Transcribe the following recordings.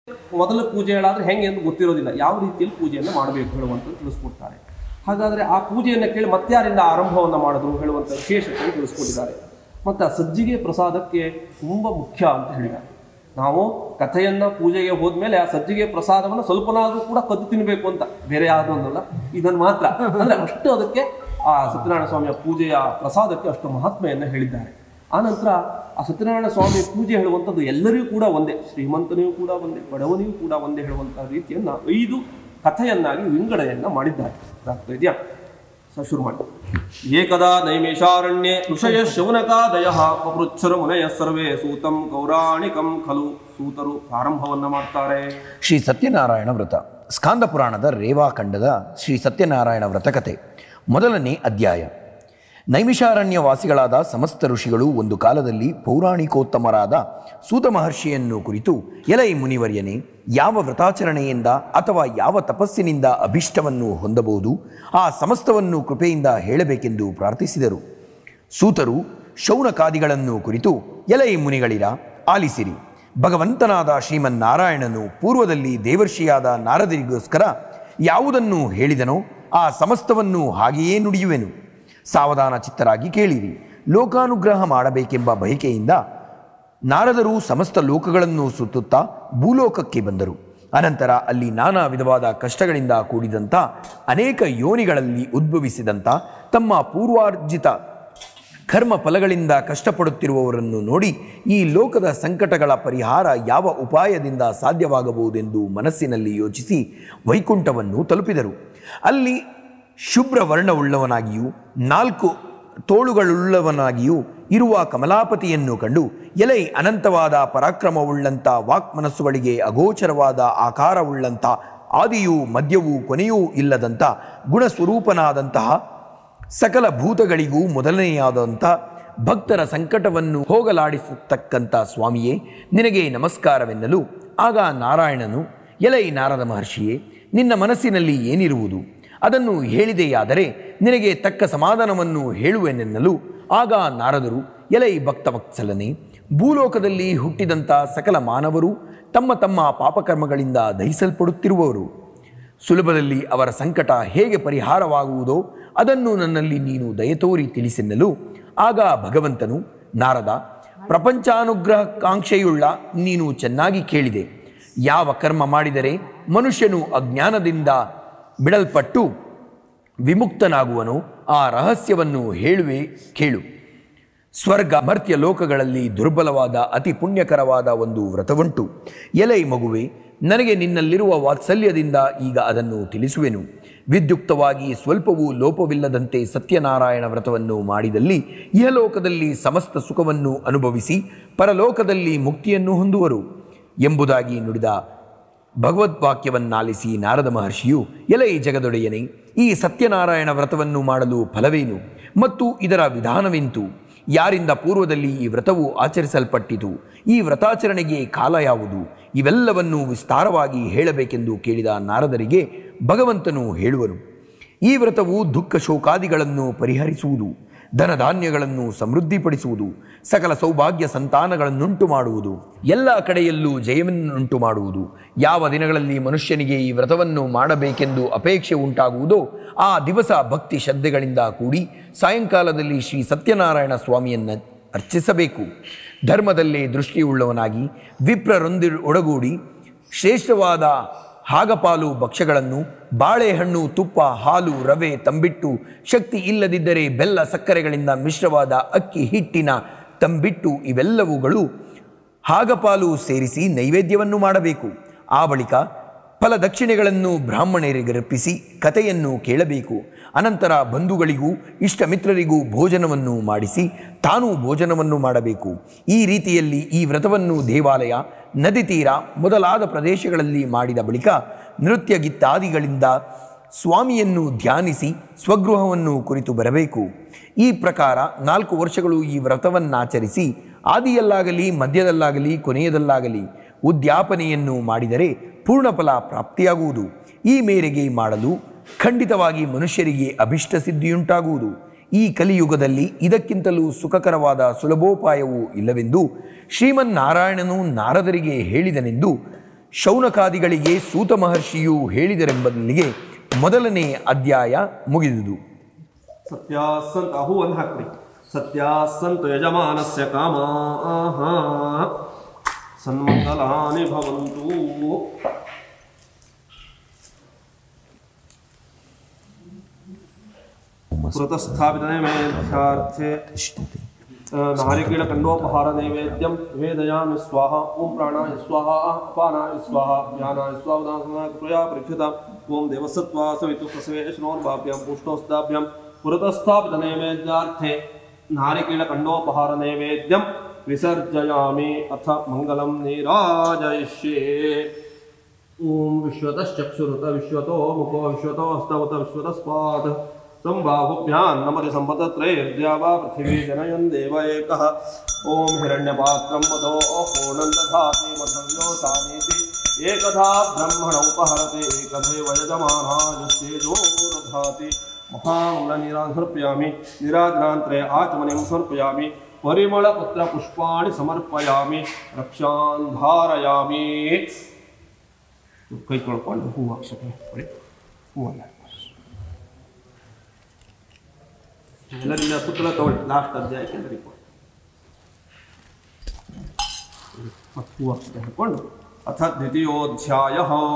ಮೊದಲ ಪೂಜೆಗಳಾದ್ರೆ ಹೆಂಗೆ ಎಂದು ಗೊತ್ತಿರೋದಿಲ್ಲ ಯಾವ ರೀತಿಯಲ್ಲಿ ಪೂಜೆಯನ್ನು ಮಾಡಬೇಕು ಹೇಳುವಂತ ತಿಳಿಸ್ಕೊಡ್ತಾರೆ ಹಾಗಾದ್ರೆ ಆ ಪೂಜೆಯನ್ನು ಕೇಳಿ ಮತ್ತಾರಿಂದ ಆರಂಭವನ್ನು ಮಾಡಿದ್ರು ಹೇಳುವಂತ ವಿಶೇಷತೆಯನ್ನು ತಿಳಿಸ್ಕೊಟ್ಟಿದ್ದಾರೆ ಮತ್ತೆ ಆ ಸಜ್ಜಿಗೆ ಪ್ರಸಾದಕ್ಕೆ ತುಂಬಾ ಮುಖ್ಯ ಅಂತ ಹೇಳಿದ್ದಾರೆ ನಾವು ಕಥೆಯನ್ನ ಪೂಜೆಗೆ ಹೋದ್ಮೇಲೆ ಆ ಸಜ್ಜಿಗೆ ಪ್ರಸಾದವನ್ನು ಸ್ವಲ್ಪನಾದ್ರೂ ಕೂಡ ಕದ್ದು ತಿನ್ಬೇಕು ಅಂತ ಬೇರೆ ಯಾವುದೊಂದಲ್ಲ ಇದನ್ನು ಮಾತ್ರ ಅಂದ್ರೆ ಅಷ್ಟು ಅದಕ್ಕೆ ಆ ಸತ್ಯನಾರಾಯಣ ಸ್ವಾಮಿಯ ಪೂಜೆಯ ಪ್ರಸಾದಕ್ಕೆ ಅಷ್ಟು ಮಹಾತ್ಮೆಯನ್ನು ಹೇಳಿದ್ದಾರೆ ಆನಂತರ ಆ ಸತ್ಯನಾರಾಯಣ ಸ್ವಾಮಿ ಪೂಜೆ ಹೇಳುವಂಥದ್ದು ಎಲ್ಲರಿಗೂ ಕೂಡ ಒಂದೇ ಶ್ರೀಮಂತನಿಗೂ ಕೂಡ ಒಂದೇ ಬಡವನಿಗೂ ಕೂಡ ಒಂದೇ ಹೇಳುವಂತಹ ರೀತಿಯನ್ನ ಐದು ಕಥೆಯನ್ನಾಗಿ ವಿಂಗಡಣೆಯನ್ನ ಮಾಡಿದ್ದಾರೆ ಅರ್ಥ ಇದೆಯಾ ಸ ಶುರು ಮಾಡಿ ಏಕದಾ ನೈಮೇಷಾರಣ್ಯೆ ಋಷಯ ಶೌನಕಾದಯ ಪಪೃಚ್ಛರ ಮುನಯ ಸರ್ವೇ ಸೂತಂ ಗೌರಾಣಿಕಂ ಖಲು ಸೂತರು ಪ್ರಾರಂಭವನ್ನ ಮಾಡ್ತಾರೆ ಶ್ರೀ ಸತ್ಯನಾರಾಯಣ ವ್ರತ ಸ್ಕಾಂದ ಪುರಾಣದ ರೇವಾಖಂಡದ ಶ್ರೀ ಸತ್ಯನಾರಾಯಣ ವ್ರತಕತೆ ಮೊದಲನೇ ಅಧ್ಯಾಯ ನೈಮಿಷಾರಣ್ಯ ವಾಸಿಗಳಾದ ಸಮಸ್ತ ಋಷಿಗಳು ಒಂದು ಕಾಲದಲ್ಲಿ ಪೌರಾಣಿಕೋತ್ತಮರಾದ ಸೂತ ಮಹರ್ಷಿಯನ್ನು ಕುರಿತು ಎಲೈ ಮುನಿವರ್ಯನೇ ಯಾವ ವ್ರತಾಚರಣೆಯಿಂದ ಅಥವಾ ಯಾವ ತಪಸ್ಸಿನಿಂದ ಅಭಿಷ್ಟವನ್ನು ಹೊಂದಬಹುದು ಆ ಸಮಸ್ತವನ್ನು ಕೃಪೆಯಿಂದ ಹೇಳಬೇಕೆಂದು ಪ್ರಾರ್ಥಿಸಿದರು ಸೂತರು ಶೌನಕಾದಿಗಳನ್ನು ಕುರಿತು ಎಲೈ ಮುನಿಗಳಿರ ಆಲಿಸಿರಿ ಭಗವಂತನಾದ ಶ್ರೀಮನ್ನಾರಾಯಣನು ಪೂರ್ವದಲ್ಲಿ ದೇವರ್ಷಿಯಾದ ನಾರದರಿಗೋಸ್ಕರ ಯಾವುದನ್ನು ಹೇಳಿದನೋ ಆ ಸಮಸ್ತವನ್ನು ಹಾಗೆಯೇ ನುಡಿಯುವೆನು ಸಾವಧಾನ ಚಿತ್ತರಾಗಿ ಕೇಳಿರಿ ಲೋಕಾನುಗ್ರಹ ಮಾಡಬೇಕೆಂಬ ಬಯಕೆಯಿಂದ ನಾರದರು ಸಮಸ್ತ ಲೋಕಗಳನ್ನು ಸುತ್ತುತ್ತಾ ಭೂಲೋಕಕ್ಕೆ ಬಂದರು ಅನಂತರ ಅಲ್ಲಿ ನಾನಾ ವಿಧವಾದ ಕಷ್ಟಗಳಿಂದ ಕೂಡಿದಂಥ ಅನೇಕ ಯೋನಿಗಳಲ್ಲಿ ಉದ್ಭವಿಸಿದಂಥ ತಮ್ಮ ಪೂರ್ವಾರ್ಜಿತ ಕರ್ಮ ಫಲಗಳಿಂದ ಕಷ್ಟಪಡುತ್ತಿರುವವರನ್ನು ನೋಡಿ ಈ ಲೋಕದ ಸಂಕಟಗಳ ಪರಿಹಾರ ಯಾವ ಉಪಾಯದಿಂದ ಸಾಧ್ಯವಾಗಬಹುದೆಂದು ಮನಸ್ಸಿನಲ್ಲಿ ಯೋಚಿಸಿ ವೈಕುಂಠವನ್ನು ತಲುಪಿದರು ಅಲ್ಲಿ ಶುಭ್ರ ವರ್ಣವುಳ್ಳವನಾಗಿಯೂ ನಾಲ್ಕು ತೋಳುಗಳುಳ್ಳವನಾಗಿಯೂ ಇರುವ ಕಮಲಾಪತಿಯನ್ನು ಕಂಡು ಎಲೈ ಅನಂತವಾದ ಪರಾಕ್ರಮವುಳ್ಳಂಥ ವಾಕ್ಮನಸ್ಸುಗಳಿಗೆ ಅಗೋಚರವಾದ ಆಕಾರವುಳ್ಳಂಥ ಆದಿಯೂ ಮಧ್ಯವೂ ಕೊನೆಯೂ ಇಲ್ಲದಂಥ ಗುಣಸ್ವರೂಪನಾದಂತಹ ಸಕಲ ಭೂತಗಳಿಗೂ ಮೊದಲನೆಯಾದಂಥ ಭಕ್ತರ ಸಂಕಟವನ್ನು ಹೋಗಲಾಡಿಸತಕ್ಕಂಥ ಸ್ವಾಮಿಯೇ ನಿನಗೆ ನಮಸ್ಕಾರವೆನ್ನಲು ಆಗ ನಾರಾಯಣನು ಎಲೈ ನಾರದ ಮಹರ್ಷಿಯೇ ನಿನ್ನ ಮನಸ್ಸಿನಲ್ಲಿ ಏನಿರುವುದು ಅದನ್ನು ಹೇಳಿದೆಯಾದರೆ ನಿನಗೆ ತಕ್ಕ ಸಮಾಧಾನವನ್ನು ಹೇಳುವೆನೆನ್ನಲು ಆಗ ನಾರದರು ಎಲೈ ಭಕ್ತವತ್ಸಲನೆ ಭೂಲೋಕದಲ್ಲಿ ಹುಟ್ಟಿದಂಥ ಸಕಲ ಮಾನವರು ತಮ್ಮ ತಮ್ಮ ಪಾಪಕರ್ಮಗಳಿಂದ ದಹಿಸಲ್ಪಡುತ್ತಿರುವವರು ಸುಲಭದಲ್ಲಿ ಅವರ ಸಂಕಟ ಹೇಗೆ ಪರಿಹಾರವಾಗುವುದೋ ಅದನ್ನು ನನ್ನಲ್ಲಿ ನೀನು ದಯತೋರಿ ತಿಳಿಸೆನ್ನಲು ಆಗ ಭಗವಂತನು ನಾರದ ಪ್ರಪಂಚಾನುಗ್ರಹಕಾಂಕ್ಷೆಯುಳ್ಳ ನೀನು ಚೆನ್ನಾಗಿ ಕೇಳಿದೆ ಯಾವ ಕರ್ಮ ಮಾಡಿದರೆ ಮನುಷ್ಯನು ಅಜ್ಞಾನದಿಂದ ಬಿಡಲ್ಪಟ್ಟು ವಿಮುಕ್ತನಾಗುವನೋ ಆ ರಹಸ್ಯವನ್ನು ಹೇಳುವೆ ಕೇಳು ಸ್ವರ್ಗ ಮರ್ತ್ಯ ಲೋಕಗಳಲ್ಲಿ ದುರ್ಬಲವಾದ ಅತಿ ಪುಣ್ಯಕರವಾದ ಒಂದು ವ್ರತವುಂಟು ಎಲೈ ಮಗುವೆ ನನಗೆ ನಿನ್ನಲ್ಲಿರುವ ವಾತ್ಸಲ್ಯದಿಂದ ಈಗ ಅದನ್ನು ತಿಳಿಸುವೆನು ವಿದ್ಯುಕ್ತವಾಗಿ ಸ್ವಲ್ಪವೂ ಲೋಪವಿಲ್ಲದಂತೆ ಸತ್ಯನಾರಾಯಣ ವ್ರತವನ್ನು ಮಾಡಿದಲ್ಲಿ ಇಹಲೋಕದಲ್ಲಿ ಸಮಸ್ತ ಸುಖವನ್ನು ಅನುಭವಿಸಿ ಪರಲೋಕದಲ್ಲಿ ಮುಕ್ತಿಯನ್ನು ಹೊಂದುವರು ಎಂಬುದಾಗಿ ನುಡಿದ ಭಗವದ್ವಾಕ್ಯವನ್ನಾಲಿಸಿ ನಾರದ ಮಹರ್ಷಿಯು ಎಲೈ ಜಗದೊಡೆಯನೆ ಈ ಸತ್ಯನಾರಾಯಣ ವ್ರತವನ್ನು ಮಾಡಲು ಫಲವೇನು ಮತ್ತು ಇದರ ವಿಧಾನವೆಂತು ಯಾರಿಂದ ಪೂರ್ವದಲ್ಲಿ ಈ ವ್ರತವು ಆಚರಿಸಲ್ಪಟ್ಟಿತು ಈ ವ್ರತಾಚರಣೆಗೆ ಕಾಲ ಯಾವುದು ಇವೆಲ್ಲವನ್ನು ವಿಸ್ತಾರವಾಗಿ ಹೇಳಬೇಕೆಂದು ಕೇಳಿದ ನಾರದರಿಗೆ ಭಗವಂತನು ಹೇಳುವನು ಈ ವ್ರತವು ದುಃಖ ಶೋಕಾದಿಗಳನ್ನು ಪರಿಹರಿಸುವುದು ಧನಧಾನ್ಯಗಳನ್ನು ಸಮೃದ್ಧಿಪಡಿಸುವುದು ಸಕಲ ಸೌಭಾಗ್ಯ ಸಂತಾನಗಳನ್ನುಂಟು ಮಾಡುವುದು ಎಲ್ಲ ಕಡೆಯಲ್ಲೂ ಜಯವನ್ನುಂಟು ಮಾಡುವುದು ಯಾವ ದಿನಗಳಲ್ಲಿ ಮನುಷ್ಯನಿಗೆ ಈ ವ್ರತವನ್ನು ಮಾಡಬೇಕೆಂದು ಅಪೇಕ್ಷೆ ಉಂಟಾಗುವುದೋ ಆ ದಿವಸ ಭಕ್ತಿ ಶ್ರದ್ಧೆಗಳಿಂದ ಕೂಡಿ ಸಾಯಂಕಾಲದಲ್ಲಿ ಶ್ರೀ ಸತ್ಯನಾರಾಯಣ ಸ್ವಾಮಿಯನ್ನು ಅರ್ಚಿಸಬೇಕು ಧರ್ಮದಲ್ಲೇ ದೃಷ್ಟಿಯುಳ್ಳವನಾಗಿ ವಿಪ್ರರೊಂದಿ ಒಡಗೂಡಿ ಶ್ರೇಷ್ಠವಾದ ಹಾಗಪಾಲು ಭಕ್ಷ್ಯಗಳನ್ನು ಬಾಳೆಹಣ್ಣು ತುಪ್ಪ ಹಾಲು ರವೆ ತಂಬಿಟ್ಟು ಶಕ್ತಿ ಇಲ್ಲದಿದ್ದರೆ ಬೆಲ್ಲ ಸಕ್ಕರೆಗಳಿಂದ ಮಿಶ್ರವಾದ ಅಕ್ಕಿ ಹಿಟ್ಟಿನ ತಂಬಿಟ್ಟು ಇವೆಲ್ಲವುಗಳು ಹಾಗಪಾಲು ಸೇರಿಸಿ ನೈವೇದ್ಯವನ್ನು ಮಾಡಬೇಕು ಆ ಬಳಿಕ ಫಲದಕ್ಷಿಣೆಗಳನ್ನು ಬ್ರಾಹ್ಮಣರಿಗರ್ಪಿಸಿ ಕಥೆಯನ್ನು ಕೇಳಬೇಕು ಅನಂತರ ಬಂಧುಗಳಿಗೂ ಇಷ್ಟ ಮಿತ್ರರಿಗೂ ಭೋಜನವನ್ನು ಮಾಡಿಸಿ ತಾನೂ ಭೋಜನವನ್ನು ಮಾಡಬೇಕು ಈ ರೀತಿಯಲ್ಲಿ ಈ ವ್ರತವನ್ನು ದೇವಾಲಯ ನದಿ ತೀರ ಮೊದಲಾದ ಪ್ರದೇಶಗಳಲ್ಲಿ ಮಾಡಿದ ಬಳಿಕ ನೃತ್ಯ ಗಿತ್ತಾದಿಗಳಿಂದ ಸ್ವಾಮಿಯನ್ನು ಧ್ಯಾನಿಸಿ ಸ್ವಗೃಹವನ್ನು ಕುರಿತು ಬರಬೇಕು ಈ ಪ್ರಕಾರ ನಾಲ್ಕು ವರ್ಷಗಳು ಈ ವ್ರತವನ್ನಾಚರಿಸಿ ಆದಿಯಲ್ಲಾಗಲಿ ಮಧ್ಯದಲ್ಲಾಗಲಿ ಕೊನೆಯದಲ್ಲಾಗಲಿ ಉದ್ಯಾಪನೆಯನ್ನು ಮಾಡಿದರೆ ಪೂರ್ಣಫಲ ಪ್ರಾಪ್ತಿಯಾಗುವುದು ಈ ಮೇರೆಗೆ ಮಾಡಲು ಖಂಡಿತವಾಗಿ ಮನುಷ್ಯರಿಗೆ ಅಭಿಷ್ಟ ಸಿದ್ಧಿಯುಂಟಾಗುವುದು ಈ ಕಲಿಯುಗದಲ್ಲಿ ಇದಕ್ಕಿಂತಲೂ ಸುಖಕರವಾದ ಸುಲಭೋಪಾಯವೂ ಇಲ್ಲವೆಂದು ಶ್ರೀಮನ್ನಾರಾಯಣನು ನಾರದರಿಗೆ ಹೇಳಿದನೆಂದು ಶೌನಕಾದಿಗಳಿಗೆ ಸೂತ ಮಹರ್ಷಿಯು ಹೇಳಿದರೆಂಬಲ್ಲಿಗೆ ಮೊದಲನೇ ಅಧ್ಯಾಯ ಮುಗಿದುದು ಸತ್ಯಾಸಂತ ಅಹು ಒಂದು ಹಾಕ್ರಿ ಸತ್ಯಾಸಂತ ಯಜಮಾನಸ್ಯ ಕಾಮಾಹ ಸನ್ಮಂಗಲಾನಿ ಭವಂತು ಪುರತಸ್ಥಾಪಿತ ನೈವೇದ್ಯಾರ್ಥೆ ನಾರಿಕೀಳ ಕಂಡೋಪಹಾರ ನೈವೇದ್ಯಂ ವೇದಯಾಮಿ ಸ್ವಾಹ ಓಂ ಪ್ರಾಣಾಯ ಸ್ವಾಹ ಅಪಾನಾಯ ಸ್ವಾಹ ಜ್ಞಾನಾಯ ಸ್ವಾಹ ಕೃಪಯಾ ಪರೀಕ್ಷಿತ ಓಂ ದೇವಸತ್ವಾ ಸವಿತು ಪ್ರಸವೇ ಶ್ರೋರ್ಭಾಭ್ಯಂ ಪುಷ್ಟೋಸ್ತಾಭ್ಯಂ ಪುರತಸ್ಥಾಪಿತ ನೈವೇದ್ಯಾರ್ಥೆ ನಾರಿಕೀಳ ಕಂಡೋಪಹಾರ ನೈವೇದ್ಯಂ ವಿಸರ್ಜಯಾಮಿ ಅಥ ಮಂಗಲಂ ನೀರಾಜಯಿಷ್ಯೇ ಓಂ ವಿಶ್ವತಶ್ಚಕ್ಷುರುತ ವಿಶ್ವತೋ ಮುಖೋ ವಿಶ್ವತೋ ಹಸ್ತವತ ವಿಶ್ವತಸ್ಪಾತ್ ಸಂಬಾಹುಭ್ಯಾನ್ ನಮತಿ ಸಂಪತತ್ರೈರ್ದ್ಯಾ ವಾ ಪೃಥಿವೀ ಜನಯನ್ ದೇವ ಏಕಃ ಓಂ ಹಿರಣ್ಯಪಾತ್ರಂ ಮದೋ ಓಹೋಣಂ ದಧಾತಿ ಮಧವ್ಯೋತಾನೀತಿ ಏಕಧಾ ಬ್ರಹ್ಮಣ ಉಪಹರತೆ ಏಕಧೈವ ಯಜಮಾನಾಯಸ್ತೇಜೋ ದಧಾತಿ ಮಹಾಮಂಗಲ ನೀರಾನ್ ಸಮರ್ಪಯಾಮಿ ನಿರಾಜನಾಂತರೆ ಆಚಮನಿಂ ಸಮರ್ಪಯಾಮಿ ಪರಿಮಳ ಪತ್ರ ಪುಷ್ಪಾಣಿ ಸಮರ್ಪಯಾಮಿ ರಕ್ಷಾನ್ ಧಾರಯಾಮಿ ಕೈ ತೊಳ್ಕೊಂಡು ಹೂವು ಹಾಕ್ಸಕ್ಕೆ ಹೊಡಿ ಹೂವನ್ನ ಎಲ್ಲರಿಂದ ಪುತ್ರ ತಗೊಳ್ಳಿ ಲಾಸ್ಟ್ ಅಧ್ಯಾಯಕ್ಕೆ ಅಂತ ರಿಪೋರ್ಟ್ ಮತ್ತು ಹೂವು ಹಾಕ್ಸಕ್ಕೆ ಹಾಕೊಂಡು ಅಥ ದ್ವಿತೀಯೋಧ್ಯಾಯ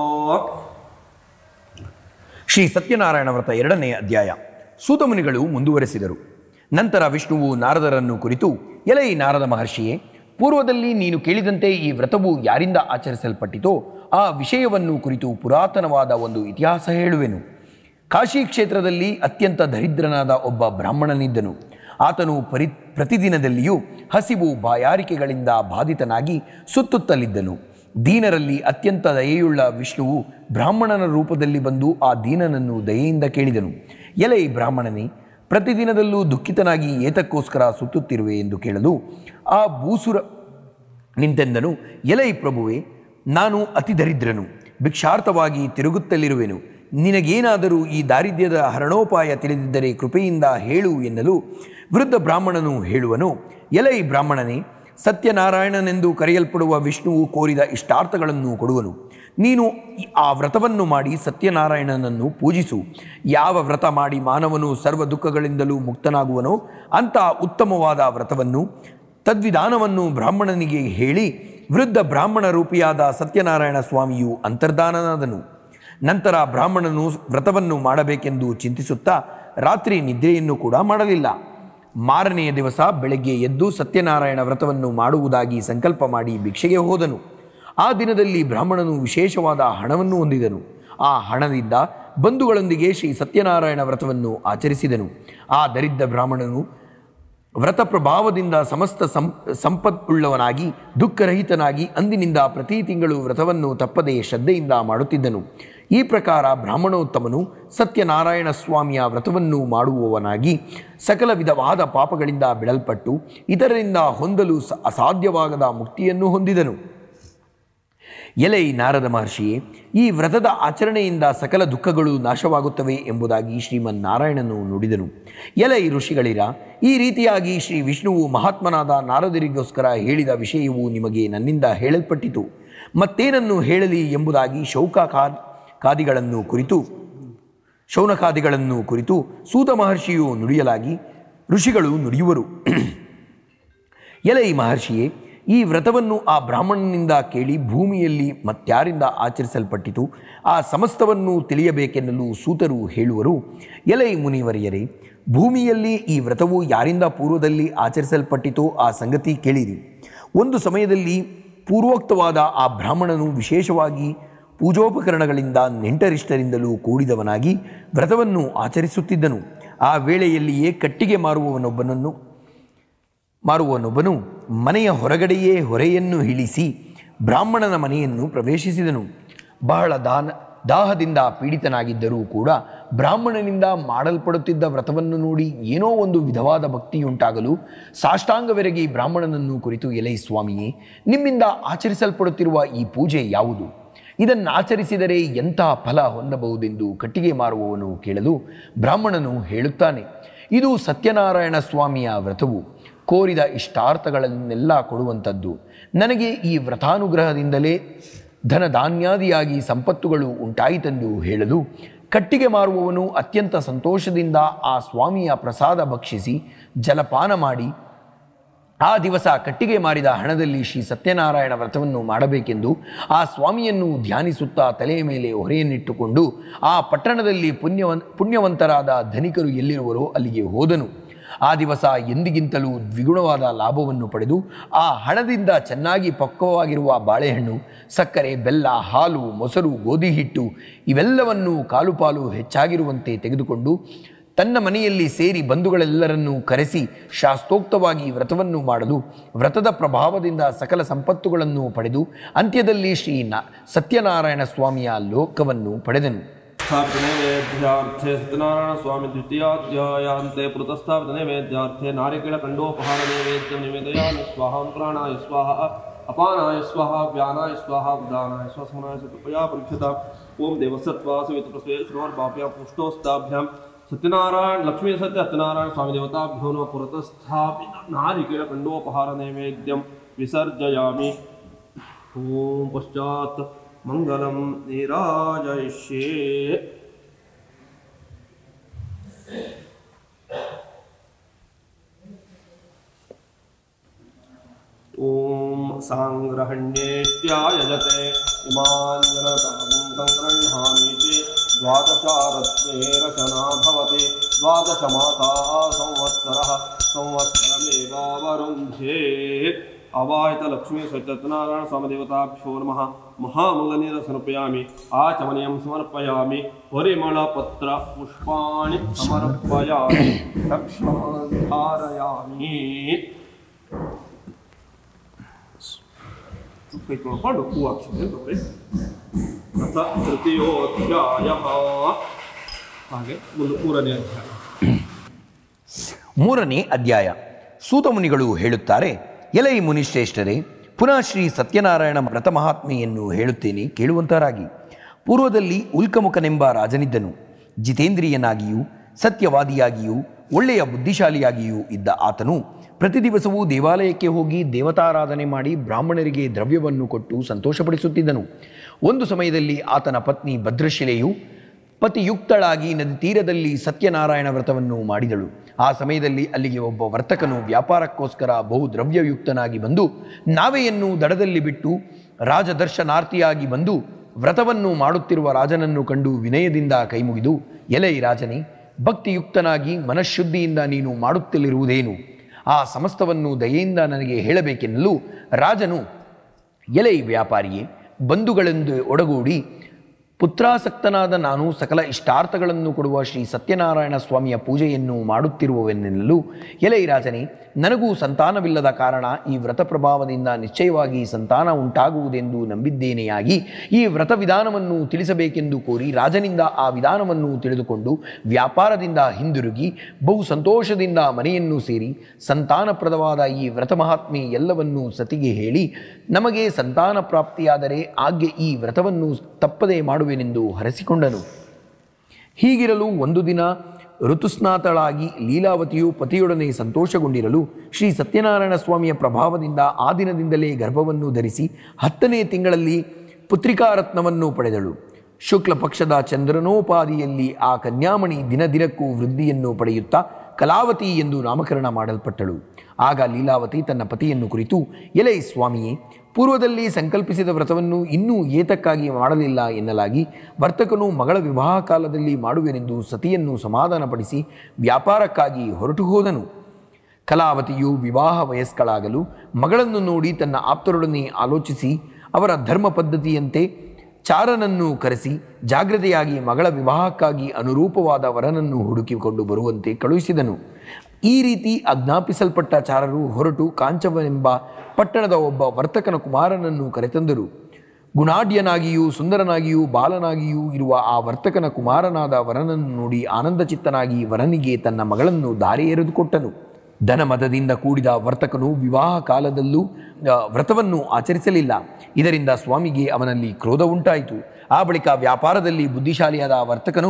ಶ್ರೀ ಸತ್ಯನಾರಾಯಣ ವ್ರತ ಎರಡನೇ ಅಧ್ಯಾಯ ಸೂತಮುನಿಗಳು ಮುಂದುವರೆಸಿದರು ನಂತರ ವಿಷ್ಣುವು ನಾರದರನ್ನು ಕುರಿತು ಎಲೈ ನಾರದ ಮಹರ್ಷಿಯೇ ಪೂರ್ವದಲ್ಲಿ ನೀನು ಕೇಳಿದಂತೆ ಈ ವ್ರತವು ಯಾರಿಂದ ಆಚರಿಸಲ್ಪಟ್ಟಿತೋ ಆ ವಿಷಯವನ್ನು ಕುರಿತು ಪುರಾತನವಾದ ಒಂದು ಇತಿಹಾಸ ಹೇಳುವೆನು ಕಾಶಿ ಕ್ಷೇತ್ರದಲ್ಲಿ ಅತ್ಯಂತ ದರಿದ್ರನಾದ ಒಬ್ಬ ಬ್ರಾಹ್ಮಣನಿದ್ದನು ಆತನು ಪರಿ ಪ್ರತಿದಿನದಲ್ಲಿಯೂ ಹಸಿವು ಬಾಯಾರಿಕೆಗಳಿಂದ ಬಾಧಿತನಾಗಿ ಸುತ್ತುತ್ತಲಿದ್ದನು ದೀನರಲ್ಲಿ ಅತ್ಯಂತ ದಯೆಯುಳ್ಳ ವಿಷ್ಣುವು ಬ್ರಾಹ್ಮಣನ ರೂಪದಲ್ಲಿ ಬಂದು ಆ ದೀನನನ್ನು ದಯೆಯಿಂದ ಕೇಳಿದನು ಎಲೈ ಬ್ರಾಹ್ಮಣನೇ ಪ್ರತಿದಿನದಲ್ಲೂ ದುಃಖಿತನಾಗಿ ಏತಕ್ಕೋಸ್ಕರ ಸುತ್ತುತ್ತಿರುವೆ ಎಂದು ಕೇಳಲು ಆ ಭೂಸುರ ನಿಂತೆಂದನು ಎಲೈ ಪ್ರಭುವೆ ನಾನು ಅತಿ ದರಿದ್ರನು ಭಿಕ್ಷಾರ್ಥವಾಗಿ ತಿರುಗುತ್ತಲಿರುವೆನು ನಿನಗೇನಾದರೂ ಈ ದಾರಿದ್ರ್ಯದ ಹರಣೋಪಾಯ ತಿಳಿದಿದ್ದರೆ ಕೃಪೆಯಿಂದ ಹೇಳು ಎನ್ನಲು ವೃದ್ಧ ಬ್ರಾಹ್ಮಣನು ಹೇಳುವನು ಎಲೈ ಬ್ರಾಹ್ಮಣನೇ ಸತ್ಯನಾರಾಯಣನೆಂದು ಕರೆಯಲ್ಪಡುವ ವಿಷ್ಣುವು ಕೋರಿದ ಇಷ್ಟಾರ್ಥಗಳನ್ನು ಕೊಡುವನು ನೀನು ಈ- ಆ ವ್ರತವನ್ನು ಮಾಡಿ ಸತ್ಯನಾರಾಯಣನನ್ನು ಪೂಜಿಸು ಯಾವ ವ್ರತ ಮಾಡಿ ಮಾನವನು ಸರ್ವ ದುಃಖಗಳಿಂದಲೂ ಮುಕ್ತನಾಗುವನೋ ಅಂಥ ಉತ್ತಮವಾದ ವ್ರತವನ್ನು ತದ್ವಿಧಾನವನ್ನು ಬ್ರಾಹ್ಮಣನಿಗೆ ಹೇಳಿ ವೃದ್ಧ ಬ್ರಾಹ್ಮಣ ರೂಪಿಯಾದ ಸತ್ಯನಾರಾಯಣ ಸ್ವಾಮಿಯು ಅಂತರ್ಧಾನನಾದನು ನಂತರ ಬ್ರಾಹ್ಮಣನು ವ್ರತವನ್ನು ಮಾಡಬೇಕೆಂದು ಚಿಂತಿಸುತ್ತಾ ರಾತ್ರಿ ನಿದ್ರೆಯನ್ನು ಕೂಡ ಮಾಡಲಿಲ್ಲ ಮಾರನೆಯ ದಿವಸ ಬೆಳಗ್ಗೆ ಎದ್ದು ಸತ್ಯನಾರಾಯಣ ವ್ರತವನ್ನು ಮಾಡುವುದಾಗಿ ಸಂಕಲ್ಪ ಮಾಡಿ ಭಿಕ್ಷೆಗೆ ಹೋದನು ಆ ದಿನದಲ್ಲಿ ಬ್ರಾಹ್ಮಣನು ವಿಶೇಷವಾದ ಹಣವನ್ನು ಹೊಂದಿದನು ಆ ಹಣದಿಂದ ಬಂಧುಗಳೊಂದಿಗೆ ಶ್ರೀ ಸತ್ಯನಾರಾಯಣ ವ್ರತವನ್ನು ಆಚರಿಸಿದನು ಆ ದರಿದ್ರ ಬ್ರಾಹ್ಮಣನು ವ್ರತ ಪ್ರಭಾವದಿಂದ ಸಮಸ್ತ ಸಂ ಸಂಪತ್ತುಳ್ಳವನಾಗಿ ದುಃಖರಹಿತನಾಗಿ ಅಂದಿನಿಂದ ಪ್ರತಿ ತಿಂಗಳು ವ್ರತವನ್ನು ತಪ್ಪದೆ ಶ್ರದ್ಧೆಯಿಂದ ಮಾಡುತ್ತಿದ್ದನು ಈ ಪ್ರಕಾರ ಬ್ರಾಹ್ಮಣೋತ್ತಮನು ಸತ್ಯನಾರಾಯಣ ಸ್ವಾಮಿಯ ವ್ರತವನ್ನು ಮಾಡುವವನಾಗಿ ಸಕಲ ವಿಧವಾದ ಪಾಪಗಳಿಂದ ಬಿಡಲ್ಪಟ್ಟು ಇತರರಿಂದ ಹೊಂದಲು ಸ- ಅಸಾಧ್ಯವಾಗದ ಮುಕ್ತಿಯನ್ನು ಹೊಂದಿದನು ಎಲೈ ನಾರದ ಮಹರ್ಷಿಯೇ ಈ ವ್ರತದ ಆಚರಣೆಯಿಂದ ಸಕಲ ದುಃಖಗಳು ನಾಶವಾಗುತ್ತವೆ ಎಂಬುದಾಗಿ ಶ್ರೀಮನ್ ನಾರಾಯಣನು ನುಡಿದನು ಎಲೈ ಋಷಿಗಳಿರ ಈ ರೀತಿಯಾಗಿ ಶ್ರೀ ವಿಷ್ಣುವು ಮಹಾತ್ಮನಾದ ನಾರದರಿಗೋಸ್ಕರ ಹೇಳಿದ ವಿಷಯವು ನಿಮಗೆ ನನ್ನಿಂದ ಹೇಳಲ್ಪಟ್ಟಿತು ಮತ್ತೇನನ್ನು ಹೇಳಲಿ ಎಂಬುದಾಗಿ ಶೌಕ ಕಾ- ಕಾದಿಗಳನ್ನು ಕುರಿತು ಶೌನಕಾದಿಗಳನ್ನು ಕುರಿತು ಸೂತ ಮಹರ್ಷಿಯು ನುಡಿಯಲಾಗಿ ಋಷಿಗಳು ನುಡಿಯುವರು ಎಲೈ ಮಹರ್ಷಿಯೇ ಈ ವ್ರತವನ್ನು ಆ ಬ್ರಾಹ್ಮಣನಿಂದ ಕೇಳಿ ಭೂಮಿಯಲ್ಲಿ ಮತ್ಯಾರಿಂದ ಆಚರಿಸಲ್ಪಟ್ಟಿತು ಆ ಸಮಸ್ತವನ್ನು ತಿಳಿಯಬೇಕೆನ್ನಲು ಸೂತರು ಹೇಳುವರು ಎಲೈ ಮುನಿವರಿಯರೇ ಭೂಮಿಯಲ್ಲಿ ಈ ವ್ರತವು ಯಾರಿಂದ ಪೂರ್ವದಲ್ಲಿ ಆಚರಿಸಲ್ಪಟ್ಟಿತೋ ಆ ಸಂಗತಿ ಕೇಳಿರಿ ಒಂದು ಸಮಯದಲ್ಲಿ ಪೂರ್ವೋಕ್ತವಾದ ಆ ಬ್ರಾಹ್ಮಣನು ವಿಶೇಷವಾಗಿ ಪೂಜೋಪಕರಣಗಳಿಂದ ನೆಂಟರಿಷ್ಟರಿಂದಲೂ ಕೂಡಿದವನಾಗಿ ವ್ರತವನ್ನು ಆಚರಿಸುತ್ತಿದ್ದನು ಆ ವೇಳೆಯಲ್ಲಿಯೇ ಕಟ್ಟಿಗೆ ಮಾರುವವನೊಬ್ಬನನ್ನು ಮಾರುವವನೊಬ್ಬನು ಮನೆಯ ಹೊರಗಡೆಯೇ ಹೊರೆಯನ್ನು ಇಳಿಸಿ ಬ್ರಾಹ್ಮಣನ ಮನೆಯನ್ನು ಪ್ರವೇಶಿಸಿದನು ಬಹಳ ದಾನ ದಾಹದಿಂದ ಪೀಡಿತನಾಗಿದ್ದರೂ ಕೂಡ ಬ್ರಾಹ್ಮಣನಿಂದ ಮಾಡಲ್ಪಡುತ್ತಿದ್ದ ವ್ರತವನ್ನು ನೋಡಿ ಏನೋ ಒಂದು ವಿಧವಾದ ಭಕ್ತಿಯುಂಟಾಗಲು ಸಾಷ್ಟಾಂಗವೆರಗಿ ಬ್ರಾಹ್ಮಣನನ್ನು ಕುರಿತು ಎಲೈ ಸ್ವಾಮಿಯೇ ನಿಮ್ಮಿಂದ ಆಚರಿಸಲ್ಪಡುತ್ತಿರುವ ಈ ಪೂಜೆ ಯಾವುದು ಇದನ್ನು ಆಚರಿಸಿದರೆ ಎಂಥ ಫಲ ಹೊಂದಬಹುದೆಂದು ಕಟ್ಟಿಗೆ ಮಾರುವವನು ಕೇಳಲು ಬ್ರಾಹ್ಮಣನು ಹೇಳುತ್ತಾನೆ ಇದು ಸತ್ಯನಾರಾಯಣ ಸ್ವಾಮಿಯ ವ್ರತವು ಕೋರಿದ ಇಷ್ಟಾರ್ಥಗಳನ್ನೆಲ್ಲ ಕೊಡುವಂಥದ್ದು ನನಗೆ ಈ ವ್ರತಾನುಗ್ರಹದಿಂದಲೇ ಧನ ಧಾನ್ಯಾದಿಯಾಗಿ ಸಂಪತ್ತುಗಳು ಉಂಟಾಯಿತೆಂದು ಹೇಳಲು ಕಟ್ಟಿಗೆ ಮಾರುವವನು ಅತ್ಯಂತ ಸಂತೋಷದಿಂದ ಆ ಸ್ವಾಮಿಯ ಪ್ರಸಾದ ಭಕ್ಷಿಸಿ ಜಲಪಾನ ಮಾಡಿ ಆ ದಿವಸ ಕಟ್ಟಿಗೆ ಮಾರಿದ ಹಣದಲ್ಲಿ ಶ್ರೀ ಸತ್ಯನಾರಾಯಣ ವ್ರತವನ್ನು ಮಾಡಬೇಕೆಂದು ಆ ಸ್ವಾಮಿಯನ್ನು ಧ್ಯಾನಿಸುತ್ತಾ ತಲೆಯ ಮೇಲೆ ಹೊರೆಯನ್ನಿಟ್ಟುಕೊಂಡು ಆ ಪಟ್ಟಣದಲ್ಲಿ ಪುಣ್ಯವನ್ ಪುಣ್ಯವಂತರಾದ ಧನಿಕರು ಎಲ್ಲಿರುವರೋ ಅಲ್ಲಿಗೆ ಹೋದನು ಆ ದಿವಸ ಎಂದಿಗಿಂತಲೂ ದ್ವಿಗುಣವಾದ ಲಾಭವನ್ನು ಪಡೆದು ಆ ಹಣದಿಂದ ಚೆನ್ನಾಗಿ ಪಕ್ವವಾಗಿರುವ ಬಾಳೆಹಣ್ಣು ಸಕ್ಕರೆ ಬೆಲ್ಲ ಹಾಲು ಮೊಸರು ಗೋಧಿ ಹಿಟ್ಟು ಇವೆಲ್ಲವನ್ನು ಕಾಲು ಪಾಲು ಹೆಚ್ಚಾಗಿರುವಂತೆ ತೆಗೆದುಕೊಂಡು ತನ್ನ ಮನೆಯಲ್ಲಿ ಸೇರಿ ಬಂಧುಗಳೆಲ್ಲರನ್ನೂ ಕರೆಸಿ ಶಾಸ್ತ್ರೋಕ್ತವಾಗಿ ವ್ರತವನ್ನು ಮಾಡಲು ವ್ರತದ ಪ್ರಭಾವದಿಂದ ಸಕಲ ಸಂಪತ್ತುಗಳನ್ನು ಪಡೆದು ಅಂತ್ಯದಲ್ಲಿ ಶ್ರೀ ನ ಸತ್ಯನಾರಾಯಣ ಸ್ವಾಮಿಯ ಲೋಕವನ್ನು ಪಡೆದನು स्थापित नैवेद्यार्थे सत्यनारायण स्वामी द्वितीयाध्यायान्ते पृतस्थापित नैवेद्यार्थे नारिकेलखण्डोपहार नैवेद्यं निवेदयामि स्वाहां प्राणाय स्वाहा अपानाय स्वाहा व्यानाय स्वाहा उदानाय स्वसमनाय कृपया परीक्षता ॐ देवसत्त्वा सवितप्रस्वे श्रोर्भाभ्यां पुष्टोस्ताभ्यां सत्यनारायण लक्ष्मी सत्य सत्यनारायण स्वामी देवताभ्यो नमः पुरतस्थापित नारिकेलखण्डोपहार नैवेद्यं विसर्जयामि ॐ पश्चात् मङ्गलं निराजयिष्ये ॐ साङ्ग्रहण्येत्यायजते इमान् जनतां सङ्गृह्णामि चेत् द्वादशारत्ने रचना भवति द्वादशमासाः संवत्सरः संवत्सरमेवावरुन्धे अवायत लक्ष्मी सत्यनारायण स्वामदेवताभ्यो नमः महामङ्गलीर समर्पयामि आचमनीयं समर्पयामि परिमलपत्र पुष्पाणि समर्पयामि लक्ष्मणं धारयामि ಕೈ ತೊಳ್ಕೊಂಡು ಹೂ ಹಾಕ್ಸಿದ್ರೆ ನೋಡಿ ಅಥ ತೃತೀಯೋಧ್ಯಾಯ ಹಾಗೆ ಮುಂದೆ ಮೂರನೇ ಅಧ್ಯಾಯ ಮೂರನೇ ಅಧ್ಯಾಯ ಸೂತಮುನಿಗಳು ಹೇಳುತ್ತಾರೆ ಎಲೈ ಮುನಿಶ್ರೇಷ್ಠರೇ ಪುನಃ ಶ್ರೀ ಸತ್ಯನಾರಾಯಣ ವ್ರತ ಮಹಾತ್ಮೆಯನ್ನು ಹೇಳುತ್ತೇನೆ ಕೇಳುವಂತರಾಗಿ ಪೂರ್ವದಲ್ಲಿ ಉಲ್ಕಮುಖನೆಂಬ ರಾಜನಿದ್ದನು ಜಿತೇಂದ್ರಿಯನಾಗಿಯೂ ಸತ್ಯವಾದಿಯಾಗಿಯೂ ಒಳ್ಳೆಯ ಬುದ್ಧಿಶಾಲಿಯಾಗಿಯೂ ಇದ್ದ ಆತನು ಪ್ರತಿ ದಿವಸವೂ ದೇವಾಲಯಕ್ಕೆ ಹೋಗಿ ದೇವತಾರಾಧನೆ ಮಾಡಿ ಬ್ರಾಹ್ಮಣರಿಗೆ ದ್ರವ್ಯವನ್ನು ಕೊಟ್ಟು ಸಂತೋಷಪಡಿಸುತ್ತಿದ್ದನು ಒಂದು ಸಮಯದಲ್ಲಿ ಆತನ ಪತ್ನಿ ಭದ್ರಶಿಲೆಯು ಪತಿಯುಕ್ತಳಾಗಿ ನದಿ ತೀರದಲ್ಲಿ ಸತ್ಯನಾರಾಯಣ ವ್ರತವನ್ನು ಮಾಡಿದಳು ಆ ಸಮಯದಲ್ಲಿ ಅಲ್ಲಿಗೆ ಒಬ್ಬ ವರ್ತಕನು ವ್ಯಾಪಾರಕ್ಕೋಸ್ಕರ ಬಹು ದ್ರವ್ಯಯುಕ್ತನಾಗಿ ಬಂದು ನಾವೆಯನ್ನು ದಡದಲ್ಲಿ ಬಿಟ್ಟು ರಾಜದರ್ಶನಾರ್ಥಿಯಾಗಿ ಬಂದು ವ್ರತವನ್ನು ಮಾಡುತ್ತಿರುವ ರಾಜನನ್ನು ಕಂಡು ವಿನಯದಿಂದ ಕೈಮುಗಿದು ಎಲೈ ರಾಜನೇ ಭಕ್ತಿಯುಕ್ತನಾಗಿ ಮನಃಶುದ್ಧಿಯಿಂದ ನೀನು ಮಾಡುತ್ತಲಿರುವುದೇನು ಆ ಸಮಸ್ತವನ್ನು ದಯೆಯಿಂದ ನನಗೆ ಹೇಳಬೇಕೆನ್ನಲು ರಾಜನು ಎಲೈ ವ್ಯಾಪಾರಿಯೇ ಬಂಧುಗಳೆಂದು ಒಡಗೂಡಿ ಪುತ್ರಾಸಕ್ತನಾದ ನಾನು ಸಕಲ ಇಷ್ಟಾರ್ಥಗಳನ್ನು ಕೊಡುವ ಶ್ರೀ ಸತ್ಯನಾರಾಯಣ ಸ್ವಾಮಿಯ ಪೂಜೆಯನ್ನು ಮಾಡುತ್ತಿರುವವೆನ್ನೆಲ್ಲೂ ಎಲೈ ರಾಜನೇ ನನಗೂ ಸಂತಾನವಿಲ್ಲದ ಕಾರಣ ಈ ವ್ರತ ಪ್ರಭಾವದಿಂದ ನಿಶ್ಚಯವಾಗಿ ಸಂತಾನ ಉಂಟಾಗುವುದೆಂದು ನಂಬಿದ್ದೇನೆಯಾಗಿ ಈ ವ್ರತ ವಿಧಾನವನ್ನು ತಿಳಿಸಬೇಕೆಂದು ಕೋರಿ ರಾಜನಿಂದ ಆ ವಿಧಾನವನ್ನು ತಿಳಿದುಕೊಂಡು ವ್ಯಾಪಾರದಿಂದ ಹಿಂದಿರುಗಿ ಬಹು ಸಂತೋಷದಿಂದ ಮನೆಯನ್ನು ಸೇರಿ ಸಂತಾನಪ್ರದವಾದ ಈ ವ್ರತ ಮಹಾತ್ಮೆ ಎಲ್ಲವನ್ನೂ ಸತಿಗೆ ಹೇಳಿ ನಮಗೆ ಸಂತಾನ ಪ್ರಾಪ್ತಿಯಾದರೆ ಆಗ್ಗೆ ಈ ವ್ರತವನ್ನು ತಪ್ಪದೆ ಮಾಡುವೆನೆಂದು ಹರಸಿಕೊಂಡನು ಹೀಗಿರಲು ಒಂದು ದಿನ ಋತುಸ್ನಾತಳಾಗಿ ಲೀಲಾವತಿಯು ಪತಿಯೊಡನೆ ಸಂತೋಷಗೊಂಡಿರಲು ಶ್ರೀ ಸತ್ಯನಾರಾಯಣ ಸ್ವಾಮಿಯ ಪ್ರಭಾವದಿಂದ ಆ ದಿನದಿಂದಲೇ ಗರ್ಭವನ್ನು ಧರಿಸಿ ಹತ್ತನೇ ತಿಂಗಳಲ್ಲಿ ಪುತ್ರಿಕಾರತ್ನವನ್ನು ಪಡೆದಳು ಶುಕ್ಲ ಪಕ್ಷದ ಚಂದ್ರನೋಪಾದಿಯಲ್ಲಿ ಆ ಕನ್ಯಾಮಣಿ ದಿನ ದಿನಕ್ಕೂ ವೃದ್ಧಿಯನ್ನು ಪಡೆಯುತ್ತಾ ಕಲಾವತಿ ಎಂದು ನಾಮಕರಣ ಮಾಡಲ್ಪಟ್ಟಳು ಆಗ ಲೀಲಾವತಿ ತನ್ನ ಪತಿಯನ್ನು ಕುರಿತು ಎಲೈ ಸ್ವಾಮಿಯೇ ಪೂರ್ವದಲ್ಲಿ ಸಂಕಲ್ಪಿಸಿದ ವ್ರತವನ್ನು ಇನ್ನೂ ಏತಕ್ಕಾಗಿ ಮಾಡಲಿಲ್ಲ ಎನ್ನಲಾಗಿ ವರ್ತಕನು ಮಗಳ ವಿವಾಹ ಕಾಲದಲ್ಲಿ ಮಾಡುವೆನೆಂದು ಸತಿಯನ್ನು ಸಮಾಧಾನಪಡಿಸಿ ವ್ಯಾಪಾರಕ್ಕಾಗಿ ಹೊರಟು ಹೋದನು ಕಲಾವತಿಯು ವಿವಾಹ ವಯಸ್ಕಳಾಗಲು ಮಗಳನ್ನು ನೋಡಿ ತನ್ನ ಆಪ್ತರೊಡನೆ ಆಲೋಚಿಸಿ ಅವರ ಧರ್ಮ ಪದ್ಧತಿಯಂತೆ ಚಾರನನ್ನು ಕರೆಸಿ ಜಾಗ್ರತೆಯಾಗಿ ಮಗಳ ವಿವಾಹಕ್ಕಾಗಿ ಅನುರೂಪವಾದ ವರನನ್ನು ಹುಡುಕಿಕೊಂಡು ಬರುವಂತೆ ಕಳುಹಿಸಿದನು ಈ ರೀತಿ ಆಜ್ಞಾಪಿಸಲ್ಪಟ್ಟ ಚಾರರು ಹೊರಟು ಕಾಂಚವನೆಂಬ ಪಟ್ಟಣದ ಒಬ್ಬ ವರ್ತಕನ ಕುಮಾರನನ್ನು ಕರೆತಂದರು ಗುಣಾಢ್ಯನಾಗಿಯೂ ಸುಂದರನಾಗಿಯೂ ಬಾಲನಾಗಿಯೂ ಇರುವ ಆ ವರ್ತಕನ ಕುಮಾರನಾದ ವರನನ್ನು ನೋಡಿ ಆನಂದಚಿತ್ತನಾಗಿ ವರನಿಗೆ ತನ್ನ ಮಗಳನ್ನು ದಾರಿ ಎರೆದುಕೊಟ್ಟನು ಧನಮದದಿಂದ ಕೂಡಿದ ವರ್ತಕನು ವಿವಾಹ ಕಾಲದಲ್ಲೂ ಆ, ವ್ರತವನ್ನು ಆಚರಿಸಲಿಲ್ಲ ಇದರಿಂದ ಸ್ವಾಮಿಗೆ ಅವನಲ್ಲಿ ಕ್ರೋಧ ಉಂಟಾಯಿತು ಆ ಬಳಿಕ ವ್ಯಾಪಾರದಲ್ಲಿ ಬುದ್ಧಿಶಾಲಿಯಾದ ಆ ವರ್ತಕನು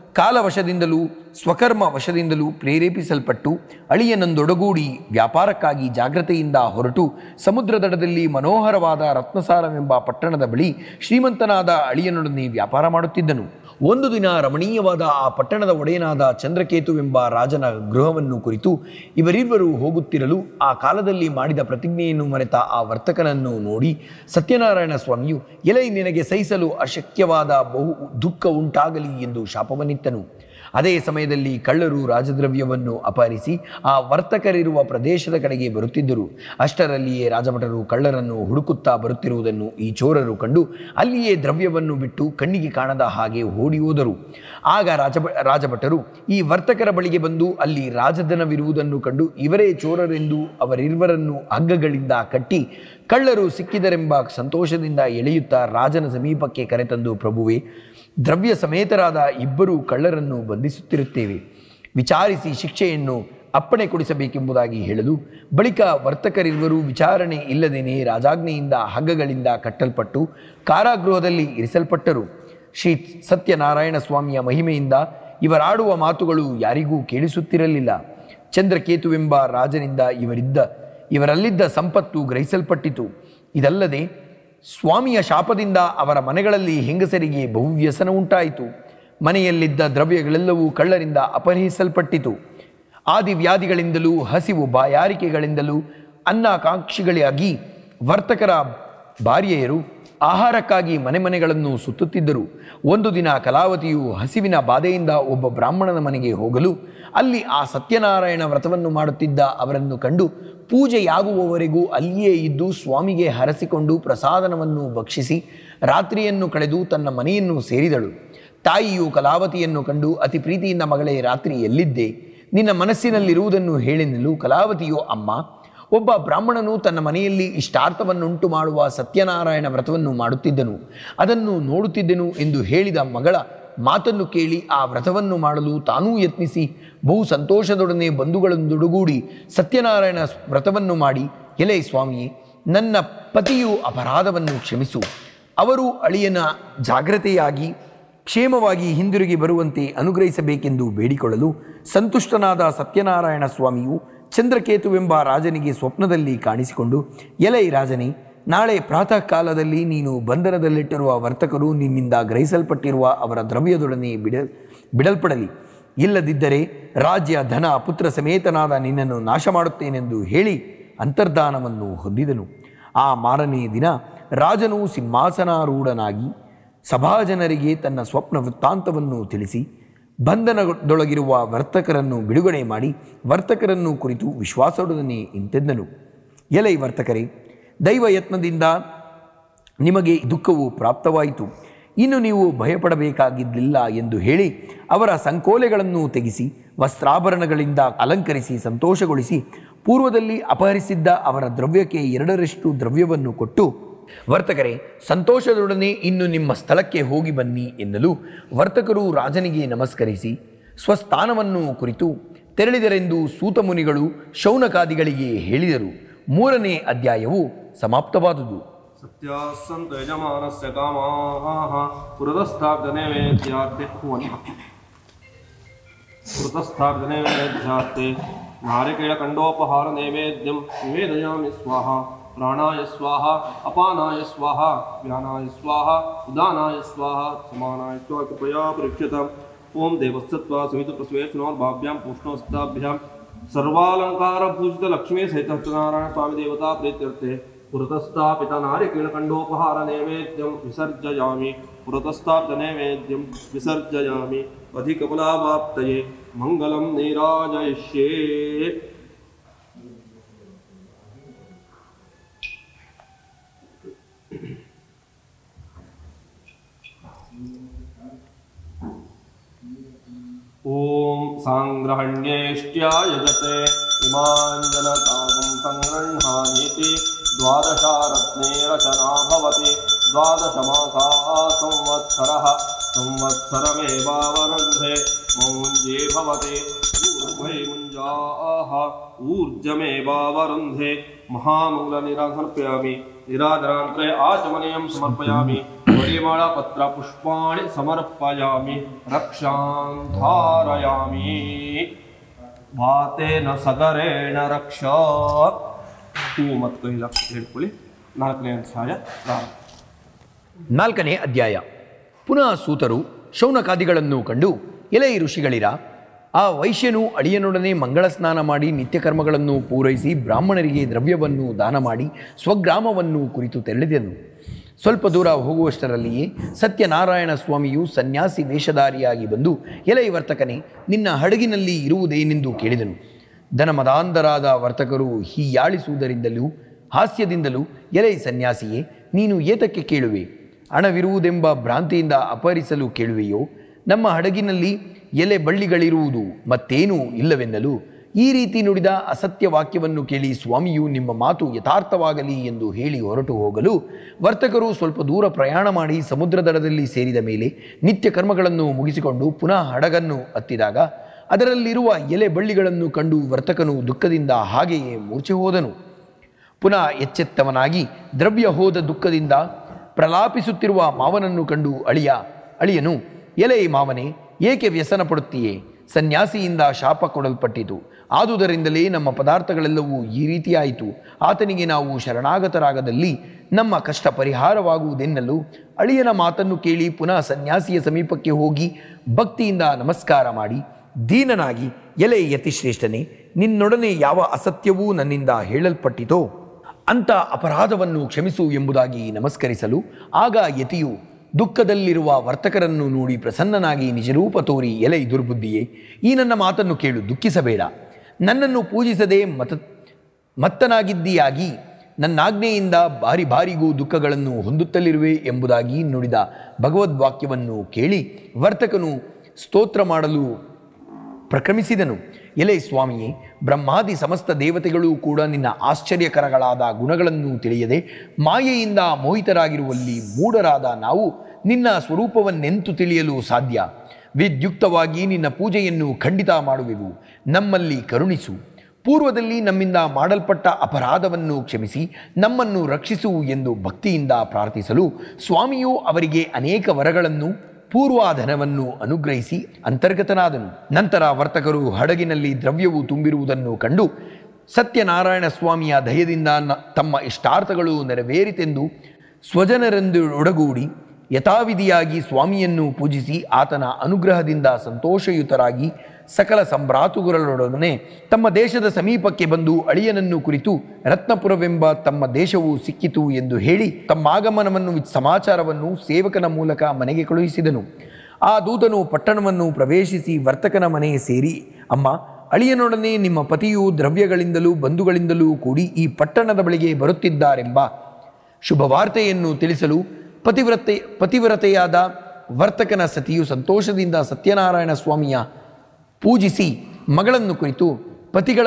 ಕಾಲವಶದಿಂದಲೂ ಸ್ವಕರ್ಮ ವಶದಿಂದಲೂ ಪ್ರೇರೇಪಿಸಲ್ಪಟ್ಟು ಅಳಿಯನೊಂದೊಡಗೂಡಿ ವ್ಯಾಪಾರಕ್ಕಾಗಿ ಜಾಗ್ರತೆಯಿಂದ ಹೊರಟು ಸಮುದ್ರ ದಡದಲ್ಲಿ ಮನೋಹರವಾದ ರತ್ನಸಾರವೆಂಬ ಪಟ್ಟಣದ ಬಳಿ ಶ್ರೀಮಂತನಾದ ಅಳಿಯನೊಡನೆ ವ್ಯಾಪಾರ ಮಾಡುತ್ತಿದ್ದನು ಒಂದು ದಿನ ರಮಣೀಯವಾದ ಆ ಪಟ್ಟಣದ ಒಡೆಯನಾದ ಚಂದ್ರಕೇತುವೆಂಬ ರಾಜನ ಗೃಹವನ್ನು ಕುರಿತು ಇವರಿಬ್ಬರು ಹೋಗುತ್ತಿರಲು ಆ ಕಾಲದಲ್ಲಿ ಮಾಡಿದ ಪ್ರತಿಜ್ಞೆಯನ್ನು ಮರೆತ ಆ ವರ್ತಕನನ್ನು ನೋಡಿ ಸತ್ಯನಾರಾಯಣ ಸ್ವಾಮಿಯು ಎಲೈ ನಿನಗೆ ಸಹಿಸಲು ಅಶಕ್ಯವಾದ ಬಹು ದುಃಖ ಉಂಟಾಗಲಿ ಎಂದು ಶಾಪವನ್ನಿತ್ತನು ಅದೇ ಸಮಯದಲ್ಲಿ ಕಳ್ಳರು ರಾಜದ್ರವ್ಯವನ್ನು ಅಪಹರಿಸಿ ಆ ವರ್ತಕರಿರುವ ಪ್ರದೇಶದ ಕಡೆಗೆ ಬರುತ್ತಿದ್ದರು ಅಷ್ಟರಲ್ಲಿಯೇ ರಾಜಭಟರು ಕಳ್ಳರನ್ನು ಹುಡುಕುತ್ತಾ ಬರುತ್ತಿರುವುದನ್ನು ಈ ಚೋರರು ಕಂಡು ಅಲ್ಲಿಯೇ ದ್ರವ್ಯವನ್ನು ಬಿಟ್ಟು ಕಣ್ಣಿಗೆ ಕಾಣದ ಹಾಗೆ ಓಡಿ ಹೋದರು ಆಗ ರಾಜಭ ರಾಜಭಟರು ಈ ವರ್ತಕರ ಬಳಿಗೆ ಬಂದು ಅಲ್ಲಿ ರಾಜಧನವಿರುವುದನ್ನು ಕಂಡು ಇವರೇ ಚೋರರೆಂದು ಅವರಿರುವರನ್ನು ಹಗ್ಗಗಳಿಂದ ಕಟ್ಟಿ ಕಳ್ಳರು ಸಿಕ್ಕಿದರೆಂಬ ಸಂತೋಷದಿಂದ ಎಳೆಯುತ್ತಾ ರಾಜನ ಸಮೀಪಕ್ಕೆ ಕರೆತಂದು ಪ್ರಭುವೇ ದ್ರವ್ಯ ಸಮೇತರಾದ ಇಬ್ಬರು ಕಳ್ಳರನ್ನು ಬಂಧಿಸುತ್ತಿರುತ್ತೇವೆ ವಿಚಾರಿಸಿ ಶಿಕ್ಷೆಯನ್ನು ಅಪ್ಪಣೆ ಕೊಡಿಸಬೇಕೆಂಬುದಾಗಿ ಹೇಳಲು ಬಳಿಕ ವರ್ತಕರಿರುವರು ವಿಚಾರಣೆ ಇಲ್ಲದೇನೆ ರಾಜಾಜ್ಞೆಯಿಂದ ಹಗ್ಗಗಳಿಂದ ಕಟ್ಟಲ್ಪಟ್ಟು ಕಾರಾಗೃಹದಲ್ಲಿ ಇರಿಸಲ್ಪಟ್ಟರು ಶ್ರೀ ಸತ್ಯನಾರಾಯಣ ಸ್ವಾಮಿಯ ಮಹಿಮೆಯಿಂದ ಇವರಾಡುವ ಮಾತುಗಳು ಯಾರಿಗೂ ಕೇಳಿಸುತ್ತಿರಲಿಲ್ಲ ಚಂದ್ರಕೇತುವೆಂಬ ರಾಜನಿಂದ ಇವರಿದ್ದ ಇವರಲ್ಲಿದ್ದ ಸಂಪತ್ತು ಗ್ರಹಿಸಲ್ಪಟ್ಟಿತು ಇದಲ್ಲದೆ ಸ್ವಾಮಿಯ ಶಾಪದಿಂದ ಅವರ ಮನೆಗಳಲ್ಲಿ ಹೆಂಗಸರಿಗೆ ಬಹುವ್ಯಸನ ಉಂಟಾಯಿತು ಮನೆಯಲ್ಲಿದ್ದ ದ್ರವ್ಯಗಳೆಲ್ಲವೂ ಕಳ್ಳರಿಂದ ಅಪಹರಿಸಲ್ಪಟ್ಟಿತು ಆದಿವ್ಯಾಧಿಗಳಿಂದಲೂ ಹಸಿವು ಬಾಯಾರಿಕೆಗಳಿಂದಲೂ ಅನ್ನಾಕಾಂಕ್ಷಿಗಳಾಗಿ ವರ್ತಕರ ಭಾರ್ಯೆಯರು ಆಹಾರಕ್ಕಾಗಿ ಮನೆ ಮನೆಗಳನ್ನು ಸುತ್ತುತ್ತಿದ್ದರು ಒಂದು ದಿನ ಕಲಾವತಿಯು ಹಸಿವಿನ ಬಾಧೆಯಿಂದ ಒಬ್ಬ ಬ್ರಾಹ್ಮಣನ ಮನೆಗೆ ಹೋಗಲು ಅಲ್ಲಿ ಆ ಸತ್ಯನಾರಾಯಣ ವ್ರತವನ್ನು ಮಾಡುತ್ತಿದ್ದ ಅವರನ್ನು ಕಂಡು ಪೂಜೆಯಾಗುವವರೆಗೂ ಅಲ್ಲಿಯೇ ಇದ್ದು ಸ್ವಾಮಿಗೆ ಹರಸಿಕೊಂಡು ಪ್ರಸಾದನವನ್ನು ಭಕ್ಷಿಸಿ ರಾತ್ರಿಯನ್ನು ಕಳೆದು ತನ್ನ ಮನೆಯನ್ನು ಸೇರಿದಳು ತಾಯಿಯು ಕಲಾವತಿಯನ್ನು ಕಂಡು ಅತಿ ಪ್ರೀತಿಯಿಂದ ಮಗಳೇ ರಾತ್ರಿ ಎಲ್ಲಿದ್ದೆ ನಿನ್ನ ಮನಸ್ಸಿನಲ್ಲಿರುವುದನ್ನು ಹೇಳೆನಲು ಕಲಾವತಿಯು ಅಮ್ಮ ಒಬ್ಬ ಬ್ರಾಹ್ಮಣನು ತನ್ನ ಮನೆಯಲ್ಲಿ ಇಷ್ಟಾರ್ಥವನ್ನುಂಟು ಮಾಡುವ ಸತ್ಯನಾರಾಯಣ ವ್ರತವನ್ನು ಮಾಡುತ್ತಿದ್ದನು ಅದನ್ನು ನೋಡುತ್ತಿದ್ದೆನು ಎಂದು ಹೇಳಿದ ಮಗಳ ಮಾತನ್ನು ಕೇಳಿ ಆ ವ್ರತವನ್ನು ಮಾಡಲು ತಾನೂ ಯತ್ನಿಸಿ ಬಹು ಸಂತೋಷದೊಡನೆ ಬಂಧುಗಳೊಂದೊಡಗೂಡಿ ಸತ್ಯನಾರಾಯಣ ವ್ರತವನ್ನು ಮಾಡಿ ಎಲೆ ಸ್ವಾಮಿಯೇ ನನ್ನ ಪತಿಯು ಅಪರಾಧವನ್ನು ಕ್ಷಮಿಸು ಅವರು ಅಳಿಯನ ಜಾಗ್ರತೆಯಾಗಿ ಕ್ಷೇಮವಾಗಿ ಹಿಂದಿರುಗಿ ಬರುವಂತೆ ಅನುಗ್ರಹಿಸಬೇಕೆಂದು ಬೇಡಿಕೊಳ್ಳಲು ಸಂತುಷ್ಟನಾದ ಸತ್ಯನಾರಾಯಣ ಸ್ವಾಮಿಯು ಚಂದ್ರಕೇತುವೆಂಬ ರಾಜನಿಗೆ ಸ್ವಪ್ನದಲ್ಲಿ ಕಾಣಿಸಿಕೊಂಡು ಎಲೈ ರಾಜನೇ ನಾಳೆ ಪ್ರಾತಃ ಕಾಲದಲ್ಲಿ ನೀನು ಬಂಧನದಲ್ಲಿಟ್ಟಿರುವ ವರ್ತಕರು ನಿನ್ನಿಂದ ಗ್ರಹಿಸಲ್ಪಟ್ಟಿರುವ ಅವರ ದ್ರವ್ಯದೊಡನೆ ಬಿಡ ಬಿಡಲ್ಪಡಲಿ ಇಲ್ಲದಿದ್ದರೆ ರಾಜ್ಯ ಧನ ಪುತ್ರ ಸಮೇತನಾದ ನಿನ್ನನ್ನು ನಾಶ ಮಾಡುತ್ತೇನೆಂದು ಹೇಳಿ ಅಂತರ್ಧಾನವನ್ನು ಹೊಂದಿದನು ಆ ಮಾರನೆಯ ದಿನ ರಾಜನು ಸಿಂಹಾಸನಾರೂಢನಾಗಿ ಸಭಾಜನರಿಗೆ ತನ್ನ ಸ್ವಪ್ನ ವೃತ್ತಾಂತವನ್ನು ತಿಳಿಸಿ ಬಂಧನದೊಳಗಿರುವ ವರ್ತಕರನ್ನು ಬಿಡುಗಡೆ ಮಾಡಿ ವರ್ತಕರನ್ನು ಕುರಿತು ವಿಶ್ವಾಸದೊಡನೆ ಇಂತೆದ್ದನು ಎಲೈ ವರ್ತಕರೇ ದೈವ ಯತ್ನದಿಂದ ನಿಮಗೆ ದುಃಖವು ಪ್ರಾಪ್ತವಾಯಿತು ಇನ್ನು ನೀವು ಭಯಪಡಬೇಕಾಗಿದ್ದಿಲ್ಲ ಎಂದು ಹೇಳಿ ಅವರ ಸಂಕೋಲೆಗಳನ್ನು ತೆಗೆಸಿ ವಸ್ತ್ರಾಭರಣಗಳಿಂದ ಅಲಂಕರಿಸಿ ಸಂತೋಷಗೊಳಿಸಿ ಪೂರ್ವದಲ್ಲಿ ಅಪಹರಿಸಿದ್ದ ಅವರ ದ್ರವ್ಯಕ್ಕೆ ಎರಡರಷ್ಟು ದ್ರವ್ಯವನ್ನು ಕೊಟ್ಟು ವರ್ತಕರೇ ಸಂತೋಷದೊಡನೆ ಇನ್ನು ನಿಮ್ಮ ಸ್ಥಳಕ್ಕೆ ಹೋಗಿ ಬನ್ನಿ ಎನ್ನಲು ವರ್ತಕರು ರಾಜನಿಗೆ ನಮಸ್ಕರಿಸಿ ಸ್ವಸ್ಥಾನವನ್ನು ಕುರಿತು ತೆರಳಿದರೆಂದು ಸೂತಮುನಿಗಳು ಶೌನಕಾದಿಗಳಿಗೆ ಹೇಳಿದರು ಮೂರನೇ ಅಧ್ಯಾಯವು ಸಮಾಪ್ತವಾದುದು ಸತ್ಯಾಸಂತ ಯಜಮಾನಸ್ಯ ಕಾಮಾಹ ಪುರತಸ್ಥಾರ್ಧನೈವೇದ್ಯಾರ್ತೆ ಪುರತಸ್ಥಾರ್ಧನೈವೇದ್ಯಾರ್ತೆ ನಾರಿಕೇಳಖಂಡೋಪಹಾರ ನೈವೇದ್ಯಂ ನಿವೇದಯಾಮಿ ಸ್ವಾಹ ಪ್ರಾಣಾಯ ಸ್ವಾಹ ಅಪಾನಾಯ ಸ್ವಾಹ ವ್ಯಾನಾಯ ಸ್ವಾಹ ಉದಾನಾಯ ಸ್ವಾಹ ಸಮಾನಾಯ ಸ್ವಾಹ ಕೃಪಯಾ ಪರೀಕ್ಷಿತ ಓಂ ದೇವಸ್ಸತ್ವ ಸಮಿತ ಪ್ರಸ್ವೇಶನೋರ್ಭಾಭ್ಯಾಂ ಪುಷ್ಣೋಸ್ತಾಭ್ಯಾಂ ಸರ್ವಾಲಂಕಾರಭೂಷಿತ ಲಕ್ಷ್ಮೀ ಸಹಿತ ಸತ್ಯನಾರಾಯಣ ಸ್ವಾಮಿ ದೇವತಾ ಪ್ರೀತ್ಯರ್थे पुरतस्थापित नारिकेलखण्डोपहार नैवेद्यं विसर्जयामि पुरतस्थापित नैवेद्यं विसर्जयामि अधिकफलावाप्तये मङ्गलं नीराजयिष्ये ॐ साङ्ग्रहण्येष्ट्या यजते इमाञ्जनतागं सङ्गृह्णानीति द्वादशारत्ने रचना भवति द्वादशमासाः संवत्सरः संवत्सरमेवावरुन्धे मौञ्जे भवति ऊर्ध्वै मुञ्जाः ऊर्जमेवावरुन्धे महामूलनिरासर्पयामि निराजनान्त्रे आचमनीयं समर्पयामि ಪರಿಮಳ ಪತ್ರ ಪುಷ್ಪಾಣಿ ಸಮರ್ಪಯಾಮಿ ರಕ್ಷಾಂ ಧಾರಯಾಮಿ ಭಾತೇನ ಸಗರೇಣ ರಕ್ಷ ಹೂವು ಮತ್ತು ಕೈಲ ಹೇಳ್ಕೊಳ್ಳಿ ನಾಲ್ಕನೇ ಅಧ್ಯಾಯ ಪ್ರಾರಂಭ ನಾಲ್ಕನೇ ಅಧ್ಯಾಯ ಪುನಃ ಸೂತರು ಶೌನಕಾದಿಗಳನ್ನು ಕಂಡು ಎಲೆ ಋಷಿಗಳಿರ ಆ ವೈಶ್ಯನು ಅಳಿಯನೊಡನೆ ಮಂಗಳ ಸ್ನಾನ ಮಾಡಿ ನಿತ್ಯ ಕರ್ಮಗಳನ್ನು ಪೂರೈಸಿ ಬ್ರಾಹ್ಮಣರಿಗೆ ದ್ರವ್ಯವನ್ನು ದಾನ ಮಾಡಿ ಸ್ವಗ್ರಾಮವನ್ನು ಕುರಿತು ತೆರಳಿದನು ಸ್ವಲ್ಪ ದೂರ ಹೋಗುವಷ್ಟರಲ್ಲಿಯೇ ಸತ್ಯನಾರಾಯಣ ಸ್ವಾಮಿಯು ಸನ್ಯಾಸಿ ವೇಷಧಾರಿಯಾಗಿ ಬಂದು ಎಲೆ ವರ್ತಕನೇ ನಿನ್ನ ಹಡಗಿನಲ್ಲಿ ಇರುವುದೇನೆಂದು ಕೇಳಿದನು ಧನಮದಾಂಧರಾದ ವರ್ತಕರು ಹೀಯಾಳಿಸುವುದರಿಂದಲೂ ಹಾಸ್ಯದಿಂದಲೂ ಎಲೆ ಸನ್ಯಾಸಿಯೇ ನೀನು ಏತಕ್ಕೆ ಕೇಳುವೆ ಹಣವಿರುವುದೆಂಬ ಭ್ರಾಂತಿಯಿಂದ ಅಪಹರಿಸಲು ಕೇಳುವೆಯೋ ನಮ್ಮ ಹಡಗಿನಲ್ಲಿ ಎಲೆ ಬಳ್ಳಿಗಳಿರುವುದು ಮತ್ತೇನೂ ಇಲ್ಲವೆನ್ನಲು ಈ ರೀತಿ ನುಡಿದ ಅಸತ್ಯ ವಾಕ್ಯವನ್ನು ಕೇಳಿ ಸ್ವಾಮಿಯು ನಿಮ್ಮ ಮಾತು ಯಥಾರ್ಥವಾಗಲಿ ಎಂದು ಹೇಳಿ ಹೊರಟು ಹೋಗಲು ವರ್ತಕರು ಸ್ವಲ್ಪ ದೂರ ಪ್ರಯಾಣ ಮಾಡಿ ಸಮುದ್ರ ದಡದಲ್ಲಿ ಸೇರಿದ ಮೇಲೆ ನಿತ್ಯ ಕರ್ಮಗಳನ್ನು ಮುಗಿಸಿಕೊಂಡು ಪುನಃ ಹಡಗನ್ನು ಹತ್ತಿದಾಗ ಅದರಲ್ಲಿರುವ ಎಲೆ ಬಳ್ಳಿಗಳನ್ನು ಕಂಡು ವರ್ತಕನು ದುಃಖದಿಂದ ಹಾಗೆಯೇ ಮೂರ್ಛೆ ಹೋದನು ಪುನಃ ಎಚ್ಚೆತ್ತವನಾಗಿ ದ್ರವ್ಯ ಹೋದ ದುಃಖದಿಂದ ಪ್ರಲಾಪಿಸುತ್ತಿರುವ ಮಾವನನ್ನು ಕಂಡು ಅಳಿಯ ಅಳಿಯನು ಎಲೆ ಮಾವನೇ ಏಕೆ ವ್ಯಸನ ಪಡುತ್ತೀಯೇ ಸನ್ಯಾಸಿಯಿಂದ ಶಾಪ ಕೊಡಲ್ಪಟ್ಟಿತು ಆದುದರಿಂದಲೇ ನಮ್ಮ ಪದಾರ್ಥಗಳೆಲ್ಲವೂ ಈ ರೀತಿಯಾಯಿತು ಆತನಿಗೆ ನಾವು ಶರಣಾಗತರಾಗದಲ್ಲಿ ನಮ್ಮ ಕಷ್ಟ ಪರಿಹಾರವಾಗುವುದೆನ್ನಲು ಅಳಿಯನ ಮಾತನ್ನು ಕೇಳಿ ಪುನಃ ಸನ್ಯಾಸಿಯ ಸಮೀಪಕ್ಕೆ ಹೋಗಿ ಭಕ್ತಿಯಿಂದ ನಮಸ್ಕಾರ ಮಾಡಿ ದೀನನಾಗಿ ಎಲೆ ಯತಿಶ್ರೇಷ್ಠನೇ ನಿನ್ನೊಡನೆ ಯಾವ ಅಸತ್ಯವೂ ನನ್ನಿಂದ ಹೇಳಲ್ಪಟ್ಟಿತೋ ಅಂಥ ಅಪರಾಧವನ್ನು ಕ್ಷಮಿಸು ಎಂಬುದಾಗಿ ನಮಸ್ಕರಿಸಲು ಆಗ ಯತಿಯು ದುಃಖದಲ್ಲಿರುವ ವರ್ತಕರನ್ನು ನೋಡಿ ಪ್ರಸನ್ನನಾಗಿ ನಿಜರೂಪ ತೋರಿ ಎಲೆ ದುರ್ಬುದ್ಧಿಯೇ ಈ ನನ್ನ ಮಾತನ್ನು ಕೇಳು ದುಃಖಿಸಬೇಡ ನನ್ನನ್ನು ಪೂಜಿಸದೆ ಮತ ಮತ್ತನಾಗಿದ್ದೀಯಾಗಿ ನನ್ನಾಜ್ಞೆಯಿಂದ ಬಾರಿ ಬಾರಿಗೂ ದುಃಖಗಳನ್ನು ಹೊಂದುತ್ತಲಿರುವೆ ಎಂಬುದಾಗಿ ನುಡಿದ ಭಗವದ್ವಾಕ್ಯವನ್ನು ಕೇಳಿ ವರ್ತಕನು ಸ್ತೋತ್ರ ಮಾಡಲು ಪ್ರಕ್ರಮಿಸಿದನು ಎಲೆ ಸ್ವಾಮಿಯೇ ಬ್ರಹ್ಮಾದಿ ಸಮಸ್ತ ದೇವತೆಗಳೂ ಕೂಡ ನಿನ್ನ ಆಶ್ಚರ್ಯಕರಗಳಾದ ಗುಣಗಳನ್ನು ತಿಳಿಯದೆ ಮಾಯೆಯಿಂದ ಮೋಹಿತರಾಗಿರುವಲ್ಲಿ ಮೂಢರಾದ ನಾವು ನಿನ್ನ ಸ್ವರೂಪವನ್ನೆಂತು ತಿಳಿಯಲು ಸಾಧ್ಯ ವಿದ್ಯುಕ್ತವಾಗಿ ನಿನ್ನ ಪೂಜೆಯನ್ನು ಖಂಡಿತ ಮಾಡುವೆವು ನಮ್ಮಲ್ಲಿ ಕರುಣಿಸು ಪೂರ್ವದಲ್ಲಿ ನಮ್ಮಿಂದ ಮಾಡಲ್ಪಟ್ಟ ಅಪರಾಧವನ್ನು ಕ್ಷಮಿಸಿ ನಮ್ಮನ್ನು ರಕ್ಷಿಸು ಎಂದು ಭಕ್ತಿಯಿಂದ ಪ್ರಾರ್ಥಿಸಲು ಸ್ವಾಮಿಯು ಅವರಿಗೆ ಅನೇಕ ವರಗಳನ್ನು ಪೂರ್ವಾಧನವನ್ನು ಅನುಗ್ರಹಿಸಿ ಅಂತರ್ಗತನಾದನು ನಂತರ ವರ್ತಕರು ಹಡಗಿನಲ್ಲಿ ದ್ರವ್ಯವು ತುಂಬಿರುವುದನ್ನು ಕಂಡು ಸತ್ಯನಾರಾಯಣ ಸ್ವಾಮಿಯ ದಯದಿಂದ ನ- ತಮ್ಮ ಇಷ್ಟಾರ್ಥಗಳು ನೆರವೇರಿತೆಂದು ಸ್ವಜನರೆಂದು ಒಡಗೂಡಿ ಯಥಾವಿಧಿಯಾಗಿ ಸ್ವಾಮಿಯನ್ನು ಪೂಜಿಸಿ ಆತನ ಅನುಗ್ರಹದಿಂದ ಸಂತೋಷಯುತರಾಗಿ ಸಕಲ ಸಂಭ್ರಾತುಗಳೊಡನೆ ತಮ್ಮ ದೇಶದ ಸಮೀಪಕ್ಕೆ ಬಂದು ಅಳಿಯನನ್ನು ಕುರಿತು ರತ್ನಪುರವೆಂಬ ತಮ್ಮ ದೇಶವು ಸಿಕ್ಕಿತು ಎಂದು ಹೇಳಿ ತಮ್ಮ ಆಗಮನವನ್ನು ವಿಚ್- ಸಮಾಚಾರವನ್ನು ಸೇವಕನ ಮೂಲಕ ಮನೆಗೆ ಕಳುಹಿಸಿದನು ಆ ದೂತನು ಪಟ್ಟಣವನ್ನು ಪ್ರವೇಶಿಸಿ ವರ್ತಕನ ಮನೆ ಸೇರಿ ಅಮ್ಮ ಅಳಿಯನೊಡನೆ ನಿಮ್ಮ ಪತಿಯು ದ್ರವ್ಯಗಳಿಂದಲೂ ಬಂಧುಗಳಿಂದಲೂ ಕೂಡಿ ಈ ಪಟ್ಟಣದ ಬಳಿಗೆ ಬರುತ್ತಿದ್ದಾರೆಂಬ ಶುಭವಾರ್ತೆಯನ್ನು ತಿಳಿಸಲು ಪತಿವ್ರತೆ ಪತಿವ್ರತೆಯಾದ ವರ್ತಕನ ಸತಿಯು ಸಂತೋಷದಿಂದ ಸತ್ಯನಾರಾಯಣ ಸ್ವಾಮಿಯ ಪೂಜಿಸಿ ಮಗಳನ್ನು ಕುರಿತು ಪತಿಗಳ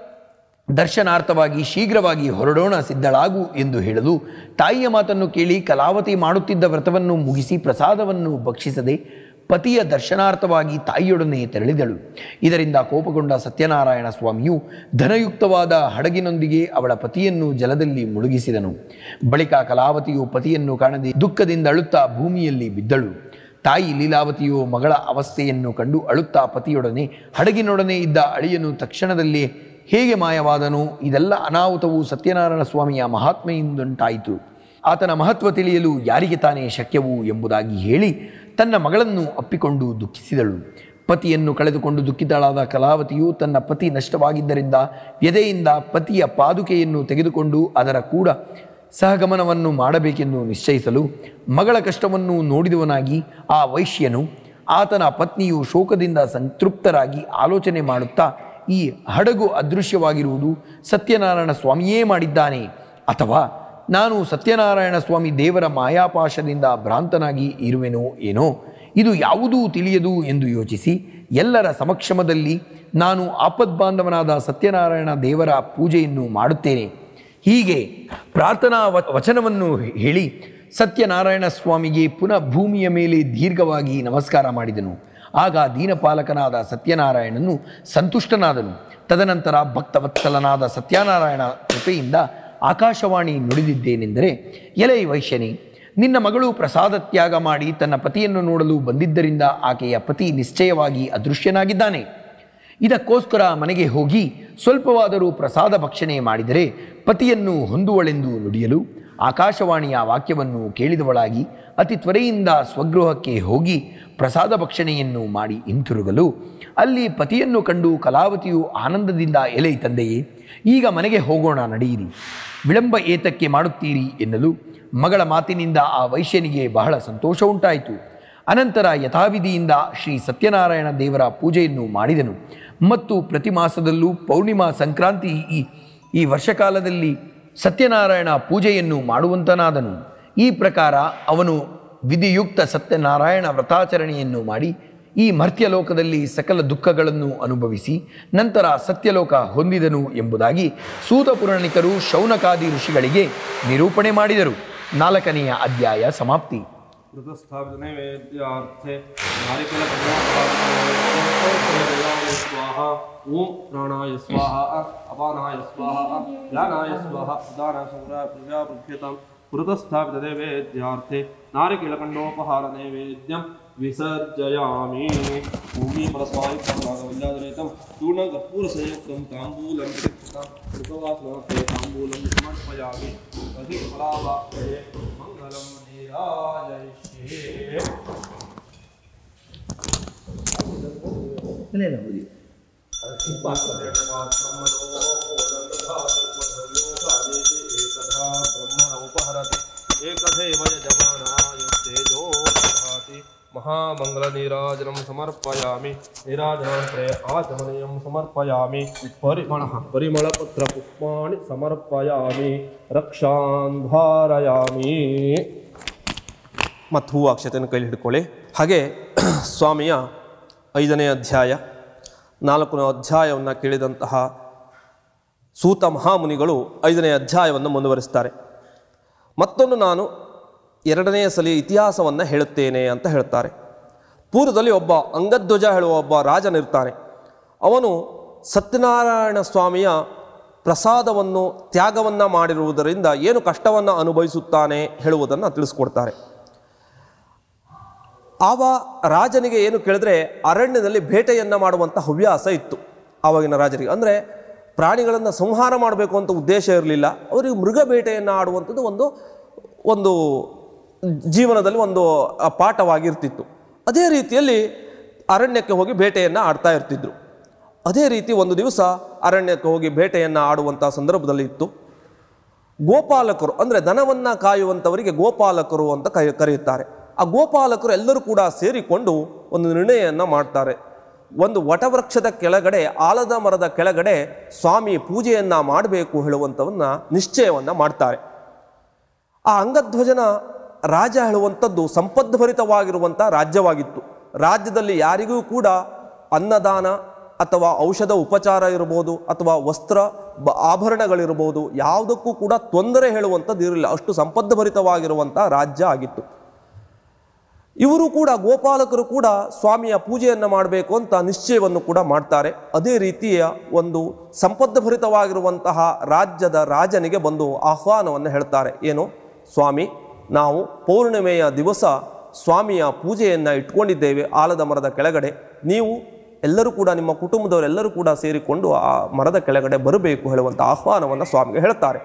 ದರ್ಶನಾರ್ಥವಾಗಿ ಶೀಘ್ರವಾಗಿ ಹೊರಡೋಣ ಸಿದ್ಧಳಾಗು ಎಂದು ಹೇಳಲು ತಾಯಿಯ ಮಾತನ್ನು ಕೇಳಿ ಕಲಾವತಿ ಮಾಡುತ್ತಿದ್ದ ವ್ರತವನ್ನು ಮುಗಿಸಿ ಪ್ರಸಾದವನ್ನು ಭಕ್ಷಿಸದೆ ಪತಿಯ ದರ್ಶನಾರ್ಥವಾಗಿ ತಾಯಿಯೊಡನೆ ತೆರಳಿದಳು ಇದರಿಂದ ಕೋಪಗೊಂಡ ಸತ್ಯನಾರಾಯಣ ಸ್ವಾಮಿಯು ಧನಯುಕ್ತವಾದ ಹಡಗಿನೊಂದಿಗೆ ಅವಳ ಪತಿಯನ್ನು ಜಲದಲ್ಲಿ ಮುಳುಗಿಸಿದನು ಬಳಿಕ ಕಲಾವತಿಯು ಪತಿಯನ್ನು ಕಾಣದೆ ದುಃಖದಿಂದ ಅಳುತ್ತಾ ಭೂಮಿಯಲ್ಲಿ ಬಿದ್ದಳು ತಾಯಿ ಲೀಲಾವತಿಯು ಮಗಳ ಅವಸ್ಥೆಯನ್ನು ಕಂಡು ಅಳುತ್ತಾ ಪತಿಯೊಡನೆ ಹಡಗಿನೊಡನೆ ಇದ್ದ ಅಳಿಯನು ತಕ್ಷಣದಲ್ಲಿ ಹೇಗೆ ಮಾಯವಾದನು ಇದೆಲ್ಲ ಅನಾಹುತವು ಸತ್ಯನಾರಾಯಣ ಸ್ವಾಮಿಯ ಮಹಾತ್ಮೆಯಿಂದುಂಟಾಯಿತು ಆತನ ಮಹತ್ವ ತಿಳಿಯಲು ಯಾರಿಗೆ ತಾನೇ ಶಕ್ಯವು ಎಂಬುದಾಗಿ ಹೇಳಿ ತನ್ನ ಮಗಳನ್ನು ಅಪ್ಪಿಕೊಂಡು ದುಃಖಿಸಿದಳು ಪತಿಯನ್ನು ಕಳೆದುಕೊಂಡು ದುಃಖಿತಳಾದ ಕಲಾವತಿಯು ತನ್ನ ಪತಿ ನಷ್ಟವಾಗಿದ್ದರಿಂದ ವ್ಯದೆಯಿಂದ ಪತಿಯ ಪಾದುಕೆಯನ್ನು ತೆಗೆದುಕೊಂಡು ಅದರ ಕೂಡ ಸಹಗಮನವನ್ನು ಮಾಡಬೇಕೆಂದು ನಿಶ್ಚಯಿಸಲು ಮಗಳ ಕಷ್ಟವನ್ನು ನೋಡಿದವನಾಗಿ ಆ ವೈಶ್ಯನು ಆತನ ಪತ್ನಿಯು ಶೋಕದಿಂದ ಸಂತೃಪ್ತರಾಗಿ ಆಲೋಚನೆ ಮಾಡುತ್ತಾ ಈ ಹಡಗು ಅದೃಶ್ಯವಾಗಿರುವುದು ಸತ್ಯನಾರಾಯಣ ಸ್ವಾಮಿಯೇ ಮಾಡಿದ್ದಾನೆ ಅಥವಾ ನಾನು ಸತ್ಯನಾರಾಯಣ ಸ್ವಾಮಿ ದೇವರ ಮಾಯಾಪಾಶದಿಂದ ಭ್ರಾಂತನಾಗಿ ಇರುವೆನೋ ಏನೋ ಇದು ಯಾವುದೂ ತಿಳಿಯದು ಎಂದು ಯೋಚಿಸಿ ಎಲ್ಲರ ಸಮಕ್ಷಮದಲ್ಲಿ ನಾನು ಆಪದ್ಬಾಂಧವನಾದ ಸತ್ಯನಾರಾಯಣ ದೇವರ ಪೂಜೆಯನ್ನು ಮಾಡುತ್ತೇನೆ ಹೀಗೆ ಪ್ರಾರ್ಥನಾ ವ- ವಚನವನ್ನು ಹೇಳಿ ಸತ್ಯನಾರಾಯಣ ಸ್ವಾಮಿಗೆ ಪುನಃ ಭೂಮಿಯ ಮೇಲೆ ದೀರ್ಘವಾಗಿ ನಮಸ್ಕಾರ ಮಾಡಿದನು ಆಗ ದೀನಪಾಲಕನಾದ ಸತ್ಯನಾರಾಯಣನು ಸಂತುಷ್ಟನಾದನು ತದನಂತರ ಭಕ್ತವತ್ಸಲನಾದ ಸತ್ಯನಾರಾಯಣ ಕೃಪೆಯಿಂದ ಆಕಾಶವಾಣಿ ನುಡಿದಿದ್ದೇನೆಂದರೆ ಎಲೈ ವೈಶ್ಯನೇ ನಿನ್ನ ಮಗಳು ಪ್ರಸಾದ ತ್ಯಾಗ ಮಾಡಿ ತನ್ನ ಪತಿಯನ್ನು ನೋಡಲು ಬಂದಿದ್ದರಿಂದ ಆಕೆಯ ಪತಿ ನಿಶ್ಚಯವಾಗಿ ಅದೃಶ್ಯನಾಗಿದ್ದಾನೆ ಇದಕ್ಕೋಸ್ಕರ ಮನೆಗೆ ಹೋಗಿ ಸ್ವಲ್ಪವಾದರೂ ಪ್ರಸಾದ ಭಕ್ಷಣೆ ಮಾಡಿದರೆ ಪತಿಯನ್ನು ಹೊಂದುವಳೆಂದು ನುಡಿಯಲು ಆಕಾಶವಾಣಿಯ ವಾಕ್ಯವನ್ನು ಕೇಳಿದವಳಾಗಿ ಅತಿ ತ್ವರೆಯಿಂದ ಸ್ವಗೃಹಕ್ಕೆ ಹೋಗಿ ಪ್ರಸಾದ ಭಕ್ಷಣೆಯನ್ನು ಮಾಡಿ ಹಿಂತಿರುಗಲು ಅಲ್ಲಿ ಪತಿಯನ್ನು ಕಂಡು ಕಲಾವತಿಯು ಆನಂದದಿಂದ ಎಲೆ ತಂದೆಯೇ ಈಗ ಮನೆಗೆ ಹೋಗೋಣ ನಡೆಯಿರಿ ವಿಳಂಬ ಏತಕ್ಕೆ ಮಾಡುತ್ತೀರಿ ಎನ್ನಲು ಮಗಳ ಮಾತಿನಿಂದ ಆ ವೈಶ್ಯನಿಗೆ ಬಹಳ ಸಂತೋಷ ಉಂಟಾಯಿತು ಅನಂತರ ಯಥಾವಿಧಿಯಿಂದ ಶ್ರೀ ಸತ್ಯನಾರಾಯಣ ದೇವರ ಪೂಜೆಯನ್ನು ಮಾಡಿದನು ಮತ್ತು ಪ್ರತಿ ಮಾಸದಲ್ಲೂ ಪೌರ್ಣಿಮಾ ಸಂಕ್ರಾಂತಿ ಈ ಈ ವರ್ಷಕಾಲದಲ್ಲಿ ಸತ್ಯನಾರಾಯಣ ಪೂಜೆಯನ್ನು ಮಾಡುವಂತನಾದನು ಈ ಪ್ರಕಾರ ಅವನು ವಿಧಿಯುಕ್ತ ಸತ್ಯನಾರಾಯಣ ವ್ರತಾಚರಣೆಯನ್ನು ಮಾಡಿ ಈ ಮರ್ತ್ಯಲೋಕದಲ್ಲಿ ಸಕಲ ದುಃಖಗಳನ್ನು ಅನುಭವಿಸಿ ನಂತರ ಸತ್ಯಲೋಕ ಹೊಂದಿದನು ಎಂಬುದಾಗಿ ಸೂತ ಪುರಾಣಿಕರು ಶೌನಕಾದಿ ಋಷಿಗಳಿಗೆ ನಿರೂಪಣೆ ಮಾಡಿದರು ನಾಲ್ಕನೆಯ ಅಧ್ಯಾಯ ಸಮಾಪ್ತಿ ಋತಸ್ಥಾಪಿತ ನೈವೇದ್ಯಾರ್ಥೆ ನಾರಿಕೇಲ ಸ್ವಾಹ ಓಂ ಪ್ರಾಣಾಯ ಸ್ವಾಹ ಅಪಾನಾಯ ಸ್ವಾಹ ಜ್ಞಾನಾಯ ಸ್ವಾಹ ಉದಾನ ಸಂಗ್ರಹ ಪ್ರಜಾ ಪ್ರಭ್ಯತಾಂ ಋತಸ್ಥಾಪಿತ ನೈವೇದ್ಯಾರ್ಥೆ ನಾರಿಕೇಲಕಂಡೋಪಹಾರ ನೈವೇದ್ಯಂ ವಿಸರ್ಜಯಾಮಿ ಭೂಮಿ ಪರಸ್ವಾಯುಕ್ತಂ ನಾಗವಲ್ಯಾದರೇತಂ ಚೂರ್ಣಂ ಕರ್ಪೂರಸಂಯುಕ್ತಂ ತಾಂಬೂಲಂ ಪ್ರತಿಷ್ಠಿತಾಂ ಋತವಾಸನತೆ ತಾಂಬೂಲಂ ಸಮರ್ಪಯಾಮಿ ಅಧಿಫಲಾವಾಪ್ತಯೇ ಮಂಗಲಂ ನೀರಾಜಯಿಷ್ಯೇ ಏಕದೇವ ಯಜಮಾನಾಯುಸ್ತೇಜೋ ದಧಾತಿ ಮಹಾಮಂಗಲ ನೀರಾಜನಂ ಸಮರ್ಪಯಾಮಿ ನೀರಾಜನಾಂತರೆ ಆಚಮನೀಯಂ ಸಮರ್ಪಯಾಮಿ ಪರಿಮಳ ಪರಿಮಳ ಪತ್ರ ಪುಷ್ಪಾಣಿ ಸಮರ್ಪಯಾಮಿ ರಕ್ಷಾನ್ ಧಾರಯಾಮಿ ಮತ್ತು ಹೂವು ಅಕ್ಷತೆಯನ್ನು ಕೈಲಿ ಹಿಡ್ಕೊಳ್ಳಿ ಹಾಗೆ ಸ್ವಾಮಿಯ ಐದನೇ ಅಧ್ಯಾಯ ನಾಲ್ಕನೇ ಅಧ್ಯಾಯವನ್ನು ಕೇಳಿದಂತಹ ಸೂತ ಮಹಾಮುನಿಗಳು ಐದನೇ ಅಧ್ಯಾಯವನ್ನು ಮುಂದುವರಿಸ್ತಾರೆ ಮತ್ತೊಂದು ನಾನು ಎರಡನೆಯ ಸಲ ಇತಿಹಾಸವನ್ನು ಹೇಳುತ್ತೇನೆ ಅಂತ ಹೇಳ್ತಾರೆ ಪೂರ್ವದಲ್ಲಿ ಒಬ್ಬ ಅಂಗಧ್ವಜ ಹೇಳುವ ಒಬ್ಬ ರಾಜನಿರ್ತಾನೆ ಅವನು ಸತ್ಯನಾರಾಯಣ ಸ್ವಾಮಿಯ ಪ್ರಸಾದವನ್ನು ತ್ಯಾಗವನ್ನು ಮಾಡಿರುವುದರಿಂದ ಏನು ಕಷ್ಟವನ್ನು ಅನುಭವಿಸುತ್ತಾನೆ ಹೇಳುವುದನ್ನು ತಿಳಿಸ್ಕೊಡ್ತಾರೆ ಆವ ರಾಜನಿಗೆ ಏನು ಕೇಳಿದ್ರೆ ಅರಣ್ಯದಲ್ಲಿ ಬೇಟೆಯನ್ನು ಮಾಡುವಂಥ ಹವ್ಯಾಸ ಇತ್ತು ಆವಾಗಿನ ರಾಜರಿಗೆ ಅಂದರೆ ಪ್ರಾಣಿಗಳನ್ನು ಸಂಹಾರ ಮಾಡಬೇಕು ಅಂತ ಉದ್ದೇಶ ಇರಲಿಲ್ಲ ಅವರಿಗೆ ಮೃಗ ಬೇಟೆಯನ್ನು ಆಡುವಂಥದ್ದು ಒಂದು ಒಂದು ಜೀವನದಲ್ಲಿ ಒಂದು ಆ, ಪಾಠವಾಗಿರ್ತಿತ್ತು ಅದೇ ರೀತಿಯಲ್ಲಿ ಅರಣ್ಯಕ್ಕೆ ಹೋಗಿ ಬೇಟೆಯನ್ನು ಆಡ್ತಾ ಇರ್ತಿದ್ರು ಅದೇ ರೀತಿ ಒಂದು ದಿವಸ ಅರಣ್ಯಕ್ಕೆ ಹೋಗಿ ಬೇಟೆಯನ್ನು ಆಡುವಂಥ ಸಂದರ್ಭದಲ್ಲಿ ಇತ್ತು ಗೋಪಾಲಕರು ಅಂದರೆ ದನವನ್ನು ಕಾಯುವಂಥವರಿಗೆ ಗೋಪಾಲಕರು ಅಂತ ಕೈ ಕರೆಯುತ್ತಾರೆ ಆ ಗೋಪಾಲಕರು ಎಲ್ಲರೂ ಕೂಡ ಸೇರಿಕೊಂಡು ಒಂದು ನಿರ್ಣಯವನ್ನು ಮಾಡ್ತಾರೆ ಒಂದು ವಟವೃಕ್ಷದ ಕೆಳಗಡೆ ಆಲದ ಮರದ ಕೆಳಗಡೆ ಸ್ವಾಮಿ ಪೂಜೆಯನ್ನು ಮಾಡಬೇಕು ಹೇಳುವಂಥವನ್ನ ನಿಶ್ಚಯವನ್ನು ಮಾಡ್ತಾರೆ ಆ ಅಂಗಧ್ವಜನ ರಾಜ ಹೇಳುವಂಥದ್ದು ಸಂಪದ್ಭರಿತವಾಗಿರುವಂಥ ರಾಜ್ಯವಾಗಿತ್ತು ರಾಜ್ಯದಲ್ಲಿ ಯಾರಿಗೂ ಕೂಡ ಅನ್ನದಾನ ಅಥವಾ ಔಷಧ ಉಪಚಾರ ಇರ್ಬೋದು ಅಥವಾ ವಸ್ತ್ರ ಬ ಆಭರಣಗಳಿರ್ಬೋದು ಯಾವುದಕ್ಕೂ ಕೂಡ ತೊಂದರೆ ಹೇಳುವಂಥದ್ದು ಇರಲಿಲ್ಲ ಅಷ್ಟು ಸಂಪದ್ಭರಿತವಾಗಿರುವಂಥ ರಾಜ್ಯ ಆಗಿತ್ತು ಇವರು ಕೂಡ ಗೋಪಾಲಕರು ಕೂಡ ಸ್ವಾಮಿಯ ಪೂಜೆಯನ್ನು ಮಾಡಬೇಕು ಅಂತ ನಿಶ್ಚಯವನ್ನು ಕೂಡ ಮಾಡ್ತಾರೆ ಅದೇ ರೀತಿಯ ಒಂದು ಸಂಪದ್ಭರಿತವಾಗಿರುವಂತಹ ರಾಜ್ಯದ ರಾಜನಿಗೆ ಬಂದು ಆಹ್ವಾನವನ್ನು ಹೇಳ್ತಾರೆ ಏನು ಸ್ವಾಮಿ ನಾವು ಪೌರ್ಣಿಮೆಯ ದಿವಸ ಸ್ವಾಮಿಯ ಪೂಜೆಯನ್ನು ಇಟ್ಕೊಂಡಿದ್ದೇವೆ ಆಲದ ಮರದ ಕೆಳಗಡೆ ನೀವು ಎಲ್ಲರೂ ಕೂಡ ನಿಮ್ಮ ಕುಟುಂಬದವರೆಲ್ಲರೂ ಕೂಡ ಸೇರಿಕೊಂಡು ಆ ಮರದ ಕೆಳಗಡೆ ಬರಬೇಕು ಹೇಳುವಂಥ ಆಹ್ವಾನವನ್ನು ಸ್ವಾಮಿಗೆ ಹೇಳ್ತಾರೆ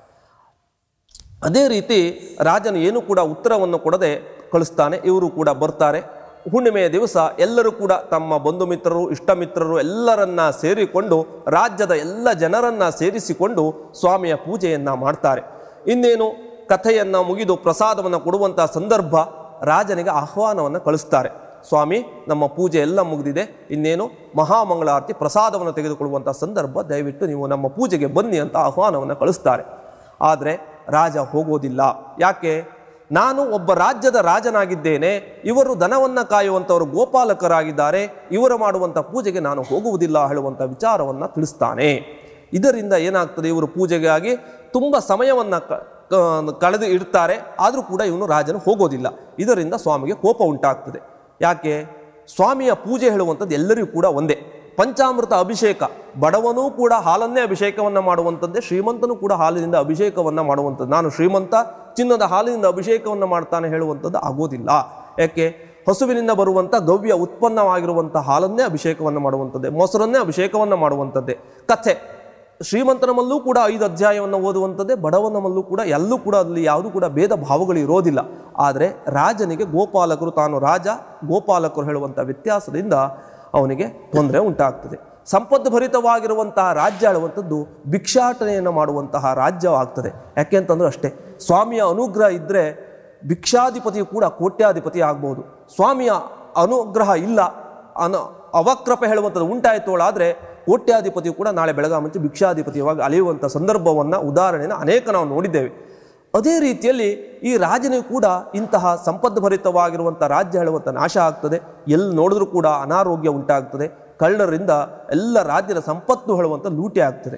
ಅದೇ ರೀತಿ ರಾಜನು ಏನು ಕೂಡ ಉತ್ತರವನ್ನು ಕೊಡದೆ ಕಳಿಸ್ತಾನೆ ಇವರು ಕೂಡ ಬರ್ತಾರೆ ಹುಣ್ಣಿಮೆಯ ದಿವಸ ಎಲ್ಲರೂ ಕೂಡ ತಮ್ಮ ಬಂಧು ಮಿತ್ರರು ಇಷ್ಟ ಮಿತ್ರರು ಎಲ್ಲರನ್ನ ಸೇರಿಕೊಂಡು ರಾಜ್ಯದ ಎಲ್ಲ ಜನರನ್ನ ಸೇರಿಸಿಕೊಂಡು ಸ್ವಾಮಿಯ ಪೂಜೆಯನ್ನ ಮಾಡ್ತಾರೆ ಇನ್ನೇನು ಕಥೆಯನ್ನ ಮುಗಿದು ಪ್ರಸಾದವನ್ನು ಕೊಡುವಂಥ ಸಂದರ್ಭ ರಾಜನಿಗೆ ಆಹ್ವಾನವನ್ನು ಕಳಿಸ್ತಾರೆ ಸ್ವಾಮಿ ನಮ್ಮ ಪೂಜೆ ಎಲ್ಲ ಮುಗಿದಿದೆ ಇನ್ನೇನು ಮಹಾಮಂಗಳಾರತಿ ಪ್ರಸಾದವನ್ನು ತೆಗೆದುಕೊಳ್ಳುವಂಥ ಸಂದರ್ಭ ದಯವಿಟ್ಟು ನೀವು ನಮ್ಮ ಪೂಜೆಗೆ ಬನ್ನಿ ಅಂತ ಆಹ್ವಾನವನ್ನು ಕಳಿಸ್ತಾರೆ ಆದರೆ ರಾಜ ಹೋಗೋದಿಲ್ಲ ಯಾಕೆ ನಾನು ಒಬ್ಬ ರಾಜ್ಯದ ರಾಜನಾಗಿದ್ದೇನೆ ಇವರು ದನವನ್ನು ಕಾಯುವಂಥವರು ಗೋಪಾಲಕರಾಗಿದ್ದಾರೆ ಇವರು ಮಾಡುವಂಥ ಪೂಜೆಗೆ ನಾನು ಹೋಗುವುದಿಲ್ಲ ಹೇಳುವಂಥ ವಿಚಾರವನ್ನು ತಿಳಿಸ್ತಾನೆ ಇದರಿಂದ ಏನಾಗ್ತದೆ ಇವರು ಪೂಜೆಗಾಗಿ ತುಂಬ ಸಮಯವನ್ನು ಕಳೆದು ಇಡ್ತಾರೆ ಆದರೂ ಕೂಡ ಇವನು ರಾಜನು ಹೋಗೋದಿಲ್ಲ ಇದರಿಂದ ಸ್ವಾಮಿಗೆ ಕೋಪ ಉಂಟಾಗ್ತದೆ ಯಾಕೆ ಸ್ವಾಮಿಯ ಪೂಜೆ ಹೇಳುವಂಥದ್ದು ಎಲ್ಲರಿಗೂ ಕೂಡ ಒಂದೇ ಪಂಚಾಮೃತ ಅಭಿಷೇಕ ಬಡವನೂ ಕೂಡ ಹಾಲನ್ನೇ ಅಭಿಷೇಕವನ್ನು ಮಾಡುವಂಥದ್ದೇ ಶ್ರೀಮಂತನೂ ಕೂಡ ಹಾಲಿನಿಂದ ಅಭಿಷೇಕವನ್ನು ಮಾಡುವಂಥದ್ದು ನಾನು ಶ್ರೀಮಂತ ಚಿನ್ನದ ಹಾಲಿನಿಂದ ಅಭಿಷೇಕವನ್ನು ಮಾಡ್ತಾನೆ ಹೇಳುವಂಥದ್ದು ಆಗೋದಿಲ್ಲ ಯಾಕೆ ಹಸುವಿನಿಂದ ಬರುವಂಥ ಗವ್ಯ ಉತ್ಪನ್ನವಾಗಿರುವಂಥ ಹಾಲನ್ನೇ ಅಭಿಷೇಕವನ್ನು ಮಾಡುವಂಥದ್ದೇ ಮೊಸರನ್ನೇ ಅಭಿಷೇಕವನ್ನು ಮಾಡುವಂಥದ್ದೇ ಕಥೆ ಶ್ರೀಮಂತನಮಲ್ಲೂ ಕೂಡ ಐದು ಅಧ್ಯಾಯವನ್ನು ಓದುವಂಥದ್ದೇ ಬಡವನಮಲ್ಲೂ ಕೂಡ ಎಲ್ಲೂ ಕೂಡ ಅಲ್ಲಿ ಯಾವುದೂ ಕೂಡ ಭೇದ ಭಾವಗಳು ಇರೋದಿಲ್ಲ ಆದರೆ ರಾಜನಿಗೆ ಗೋಪಾಲಕರು ತಾನು ರಾಜ ಗೋಪಾಲಕರು ಹೇಳುವಂಥ ವ್ಯತ್ಯಾಸದಿಂದ ಅವನಿಗೆ ತೊಂದರೆ ಉಂಟಾಗ್ತದೆ ಸಂಪತ್ತು ಭರಿತವಾಗಿರುವಂತಹ ರಾಜ್ಯ ಆಳುವಂಥದ್ದು ಭಿಕ್ಷಾಟನೆಯನ್ನು ಮಾಡುವಂತಹ ರಾಜ್ಯವಾಗ್ತದೆ ಯಾಕೆ ಅಂತಂದ್ರೆ ಅಷ್ಟೇ ಸ್ವಾಮಿಯ ಅನುಗ್ರಹ ಇದ್ದರೆ ಭಿಕ್ಷಾಧಿಪತಿಯು ಕೂಡ ಕೋಟ್ಯಾಧಿಪತಿ ಆಗ್ಬೋದು ಸ್ವಾಮಿಯ ಅನುಗ್ರಹ ಇಲ್ಲ ಅನ ಅವಕ್ರಪೆ ಹೇಳುವಂಥದ್ದು ಉಂಟಾಯಿತೋಳಾದರೆ ಕೋಟ್ಯಾಧಿಪತಿಯು ಕೂಡ ನಾಳೆ ಬೆಳಗ ಮುಂಚೆ ಭಿಕ್ಷಾಧಿಪತಿಯಾಗಿ ಅಲೆಯುವಂಥ ಸಂದರ್ಭವನ್ನು ಉದಾಹರಣೆಯನ್ನು ಅನೇಕ ನಾವು ನೋಡಿದ್ದೇವೆ ಅದೇ ರೀತಿಯಲ್ಲಿ ಈ ರಾಜನಿಗೂ ಕೂಡ ಇಂತಹ ಸಂಪದ್ಭರಿತವಾಗಿರುವಂಥ ರಾಜ್ಯ ಹೇಳುವಂಥ ನಾಶ ಆಗ್ತದೆ ಎಲ್ಲಿ ನೋಡಿದ್ರೂ ಕೂಡ ಅನಾರೋಗ್ಯ ಉಂಟಾಗ್ತದೆ ಕಳ್ಳರಿಂದ ಎಲ್ಲ ರಾಜ್ಯದ ಸಂಪತ್ತು ಹೇಳುವಂಥ ಲೂಟಿ ಆಗ್ತದೆ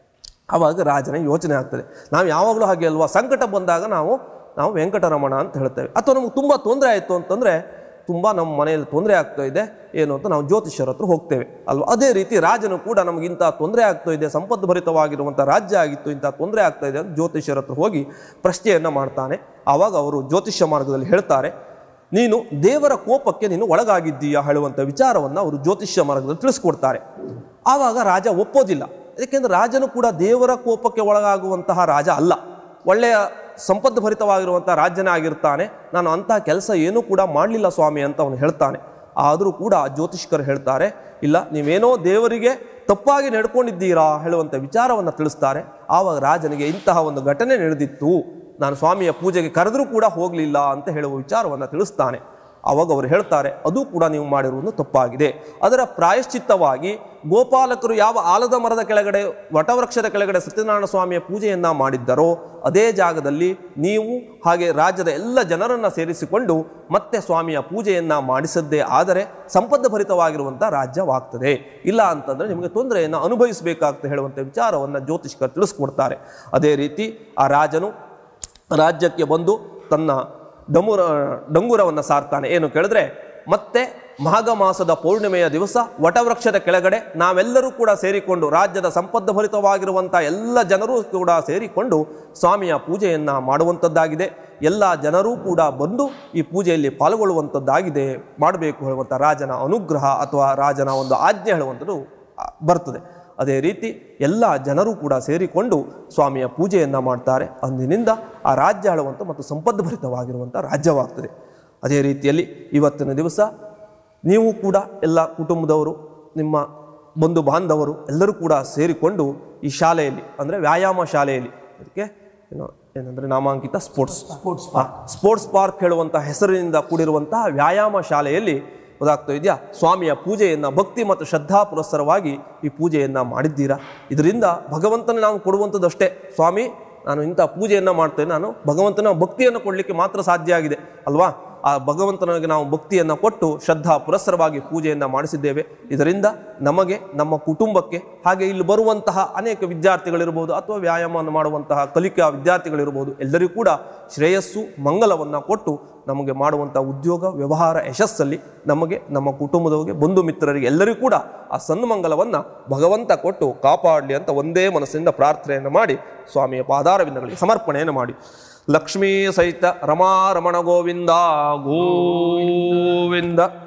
ಆವಾಗ ರಾಜನ ಯೋಚನೆ ಆಗ್ತದೆ ನಾವು ಯಾವಾಗಲೂ ಹಾಗೆ ಅಲ್ವಾ ಸಂಕಟ ಬಂದಾಗ ನಾವು ನಾವು ವೆಂಕಟರಮಣ ಅಂತ ಹೇಳ್ತೇವೆ ಅಥವಾ ನಮ್ಗೆ ತುಂಬ ತೊಂದರೆ ಆಯಿತು ಅಂತಂದರೆ ತುಂಬ ನಮ್ಮ ಮನೆಯಲ್ಲಿ ತೊಂದರೆ ಆಗ್ತಾ ಇದೆ ಏನು ಅಂತ ನಾವು ಜ್ಯೋತಿಷ್ಯರ ಹತ್ರ ಹೋಗ್ತೇವೆ ಅಲ್ವಾ ಅದೇ ರೀತಿ ರಾಜನು ಕೂಡ ನಮಗೆ ಇಂಥ ತೊಂದರೆ ಆಗ್ತಾ ಇದೆ ಸಂಪತ್ತು ಭರಿತವಾಗಿರುವಂಥ ರಾಜ್ಯ ಆಗಿತ್ತು ಇಂಥ ತೊಂದರೆ ಆಗ್ತಾ ಇದೆ ಅಂತ ಜ್ಯೋತಿಷ್ಯರ ಹತ್ರ ಹೋಗಿ ಪ್ರಶ್ನೆಯನ್ನು ಮಾಡ್ತಾನೆ ಆವಾಗ ಅವರು ಜ್ಯೋತಿಷ್ಯ ಮಾರ್ಗದಲ್ಲಿ ಹೇಳ್ತಾರೆ ನೀನು ದೇವರ ಕೋಪಕ್ಕೆ ನೀನು ಒಳಗಾಗಿದ್ದೀಯಾ ಹೇಳುವಂಥ ವಿಚಾರವನ್ನು ಅವರು ಜ್ಯೋತಿಷ್ಯ ಮಾರ್ಗದಲ್ಲಿ ತಿಳಿಸ್ಕೊಡ್ತಾರೆ ಆವಾಗ ರಾಜ ಒಪ್ಪೋದಿಲ್ಲ ಏಕೆಂದರೆ ರಾಜನು ಕೂಡ ದೇವರ ಕೋಪಕ್ಕೆ ಒಳಗಾಗುವಂತಹ ರಾಜ ಅಲ್ಲ ಒಳ್ಳೆಯ ಸಂಪತ್ತು ಭರಿತವಾಗಿರುವಂಥ ರಾಜ್ಯನೇ ಆಗಿರ್ತಾನೆ ನಾನು ಅಂತಹ ಕೆಲಸ ಏನೂ ಕೂಡ ಮಾಡಲಿಲ್ಲ ಸ್ವಾಮಿ ಅಂತ ಅವನು ಹೇಳ್ತಾನೆ ಆದರೂ ಕೂಡ ಜ್ಯೋತಿಷ್ಕರು ಹೇಳ್ತಾರೆ ಇಲ್ಲ ನೀವೇನೋ ದೇವರಿಗೆ ತಪ್ಪಾಗಿ ನಡ್ಕೊಂಡಿದ್ದೀರಾ ಹೇಳುವಂಥ ವಿಚಾರವನ್ನು ತಿಳಿಸ್ತಾರೆ ಆವಾಗ ರಾಜನಿಗೆ ಇಂತಹ ಒಂದು ಘಟನೆ ನಡೆದಿತ್ತು ನಾನು ಸ್ವಾಮಿಯ ಪೂಜೆಗೆ ಕರೆದರೂ ಕೂಡ ಹೋಗಲಿಲ್ಲ ಅಂತ ಹೇಳುವ ವಿಚಾರವನ್ನು ತಿಳಿಸ್ತಾನೆ ಅವಾಗ ಅವರು ಹೇಳ್ತಾರೆ ಅದು ಕೂಡ ನೀವು ಮಾಡಿರುವುದು ತಪ್ಪಾಗಿದೆ ಅದರ ಪ್ರಾಯಶ್ಚಿತ್ತವಾಗಿ ಗೋಪಾಲಕರು ಯಾವ ಆಲದ ಮರದ ಕೆಳಗಡೆ ವಟವೃಕ್ಷದ ಕೆಳಗಡೆ ಸತ್ಯನಾರಾಯಣ ಸ್ವಾಮಿಯ ಪೂಜೆಯನ್ನ ಮಾಡಿದ್ದರೋ ಅದೇ ಜಾಗದಲ್ಲಿ ನೀವು ಹಾಗೆ ರಾಜ್ಯದ ಎಲ್ಲ ಜನರನ್ನ ಸೇರಿಸಿಕೊಂಡು ಮತ್ತೆ ಸ್ವಾಮಿಯ ಪೂಜೆಯನ್ನ ಮಾಡಿಸದ್ದೇ ಆದರೆ ಸಂಪದ್ಭರಿತವಾಗಿರುವಂಥ ರಾಜ್ಯವಾಗ್ತದೆ ಇಲ್ಲ ಅಂತಂದ್ರೆ ನಿಮಗೆ ತೊಂದರೆಯನ್ನು ಅನುಭವಿಸಬೇಕಾಗ್ತದೆ ಹೇಳುವಂಥ ವಿಚಾರವನ್ನು ಜ್ಯೋತಿಷ್ಕರು ತಿಳಿಸ್ಕೊಡ್ತಾರೆ ಅದೇ ರೀತಿ ಆ ರಾಜನು ರಾಜ್ಯಕ್ಕೆ ಬಂದು ತನ್ನ ಡಮುರ ಡಂಗುರವನ್ನು ಸಾರ್ತಾನೆ ಏನು ಕೇಳಿದ್ರೆ ಮತ್ತೆ ಮಾಘ ಮಾಸದ ಪೌರ್ಣಿಮೆಯ ದಿವಸ ವಟವೃಕ್ಷದ ಕೆಳಗಡೆ ನಾವೆಲ್ಲರೂ ಕೂಡ ಸೇರಿಕೊಂಡು ರಾಜ್ಯದ ಸಂಪದ್ಭರಿತವಾಗಿರುವಂಥ ಎಲ್ಲ ಜನರೂ ಕೂಡ ಸೇರಿಕೊಂಡು ಸ್ವಾಮಿಯ ಪೂಜೆಯನ್ನು ಮಾಡುವಂಥದ್ದಾಗಿದೆ ಎಲ್ಲ ಜನರೂ ಕೂಡ ಬಂದು ಈ ಪೂಜೆಯಲ್ಲಿ ಪಾಲ್ಗೊಳ್ಳುವಂಥದ್ದಾಗಿದೆ ಮಾಡಬೇಕು ಹೇಳುವಂಥ ರಾಜನ ಅನುಗ್ರಹ ಅಥವಾ ರಾಜನ ಒಂದು ಆಜ್ಞೆ ಹೇಳುವಂಥದ್ದು ಆ, ಬರ್ತದೆ ಅದೇ ರೀತಿ ಎಲ್ಲ ಜನರು ಕೂಡ ಸೇರಿಕೊಂಡು ಸ್ವಾಮಿಯ ಪೂಜೆಯನ್ನು ಮಾಡ್ತಾರೆ ಅಂದಿನಿಂದ ಆ ರಾಜ್ಯ ಆಳುವಂಥ ಮತ್ತು ಸಂಪದ್ಭರಿತವಾಗಿರುವಂಥ ರಾಜ್ಯವಾಗ್ತದೆ ಅದೇ ರೀತಿಯಲ್ಲಿ ಇವತ್ತಿನ ದಿವಸ ನೀವು ಕೂಡ ಎಲ್ಲ ಕುಟುಂಬದವರು ನಿಮ್ಮ ಬಂಧು ಬಾಂಧವರು ಎಲ್ಲರೂ ಕೂಡ ಸೇರಿಕೊಂಡು ಈ ಶಾಲೆಯಲ್ಲಿ ಅಂದರೆ ವ್ಯಾಯಾಮ ಶಾಲೆಯಲ್ಲಿ ಅದಕ್ಕೆ ಏನು ಏನಂದರೆ ನಾಮಾಂಕಿತ ಸ್ಪೋರ್ಟ್ಸ್ ಸ್ಪೋರ್ಟ್ಸ್ ಸ್ಪೋರ್ಟ್ಸ್ ಪಾರ್ಕ್ ಹೇಳುವಂಥ ಹೆಸರಿನಿಂದ ಕೂಡಿರುವಂತಹ ವ್ಯಾಯಾಮ ಶಾಲೆಯಲ್ಲಿ ಗೊತ್ತಾಗ್ತಾ ಇದೆಯಾ ಸ್ವಾಮಿಯ ಪೂಜೆಯನ್ನು ಭಕ್ತಿ ಮತ್ತು ಶ್ರದ್ಧಾ ಪುರಸ್ಸರವಾಗಿ ಈ ಪೂಜೆಯನ್ನು ಮಾಡಿದ್ದೀರಾ ಇದರಿಂದ ಭಗವಂತನ ನಾವು ಕೊಡುವಂಥದ್ದಷ್ಟೇ ಸ್ವಾಮಿ ನಾನು ಇಂಥ ಪೂಜೆಯನ್ನು ಮಾಡ್ತೇನೆ ನಾನು ಭಗವಂತನ ಭಕ್ತಿಯನ್ನು ಕೊಡಲಿಕ್ಕೆ ಮಾತ್ರ ಸಾಧ್ಯ ಆಗಿದೆ ಅಲ್ವಾ ಆ ಭಗವಂತನಿಗೆ ನಾವು ಭಕ್ತಿಯನ್ನು ಕೊಟ್ಟು ಶ್ರದ್ಧಾ ಪುರಸ್ಸರವಾಗಿ ಪೂಜೆಯನ್ನು ಮಾಡಿಸಿದ್ದೇವೆ ಇದರಿಂದ ನಮಗೆ ನಮ್ಮ ಕುಟುಂಬಕ್ಕೆ ಹಾಗೆ ಇಲ್ಲಿ ಬರುವಂತಹ ಅನೇಕ ವಿದ್ಯಾರ್ಥಿಗಳಿರ್ಬೋದು ಅಥವಾ ವ್ಯಾಯಾಮವನ್ನು ಮಾಡುವಂತಹ ಕಲಿಕಾ ವಿದ್ಯಾರ್ಥಿಗಳಿರ್ಬೋದು ಎಲ್ಲರಿಗೂ ಕೂಡ ಶ್ರೇಯಸ್ಸು ಮಂಗಲವನ್ನು ಕೊಟ್ಟು ನಮಗೆ ಮಾಡುವಂಥ ಉದ್ಯೋಗ ವ್ಯವಹಾರ ಯಶಸ್ಸಲ್ಲಿ ನಮಗೆ ನಮ್ಮ ಕುಟುಂಬದವರಿಗೆ ಬಂಧು ಮಿತ್ರರಿಗೆ ಎಲ್ಲರಿಗೂ ಕೂಡ ಆ ಸನ್ಮಂಗಲವನ್ನು ಭಗವಂತ ಕೊಟ್ಟು ಕಾಪಾಡಲಿ ಅಂತ ಒಂದೇ ಮನಸ್ಸಿನಿಂದ ಪ್ರಾರ್ಥನೆಯನ್ನು ಮಾಡಿ ಸ್ವಾಮಿಯ ಪಾದಾರವಿಂದಗಳಿಗೆ ಸಮರ್ಪಣೆಯನ್ನು ಮಾಡಿ ಲಕ್ಷ್ಮೀ ಸಹಿತ ರಮಾರಮಣ ಗೋವಿಂದ ಗೋವಿಂದ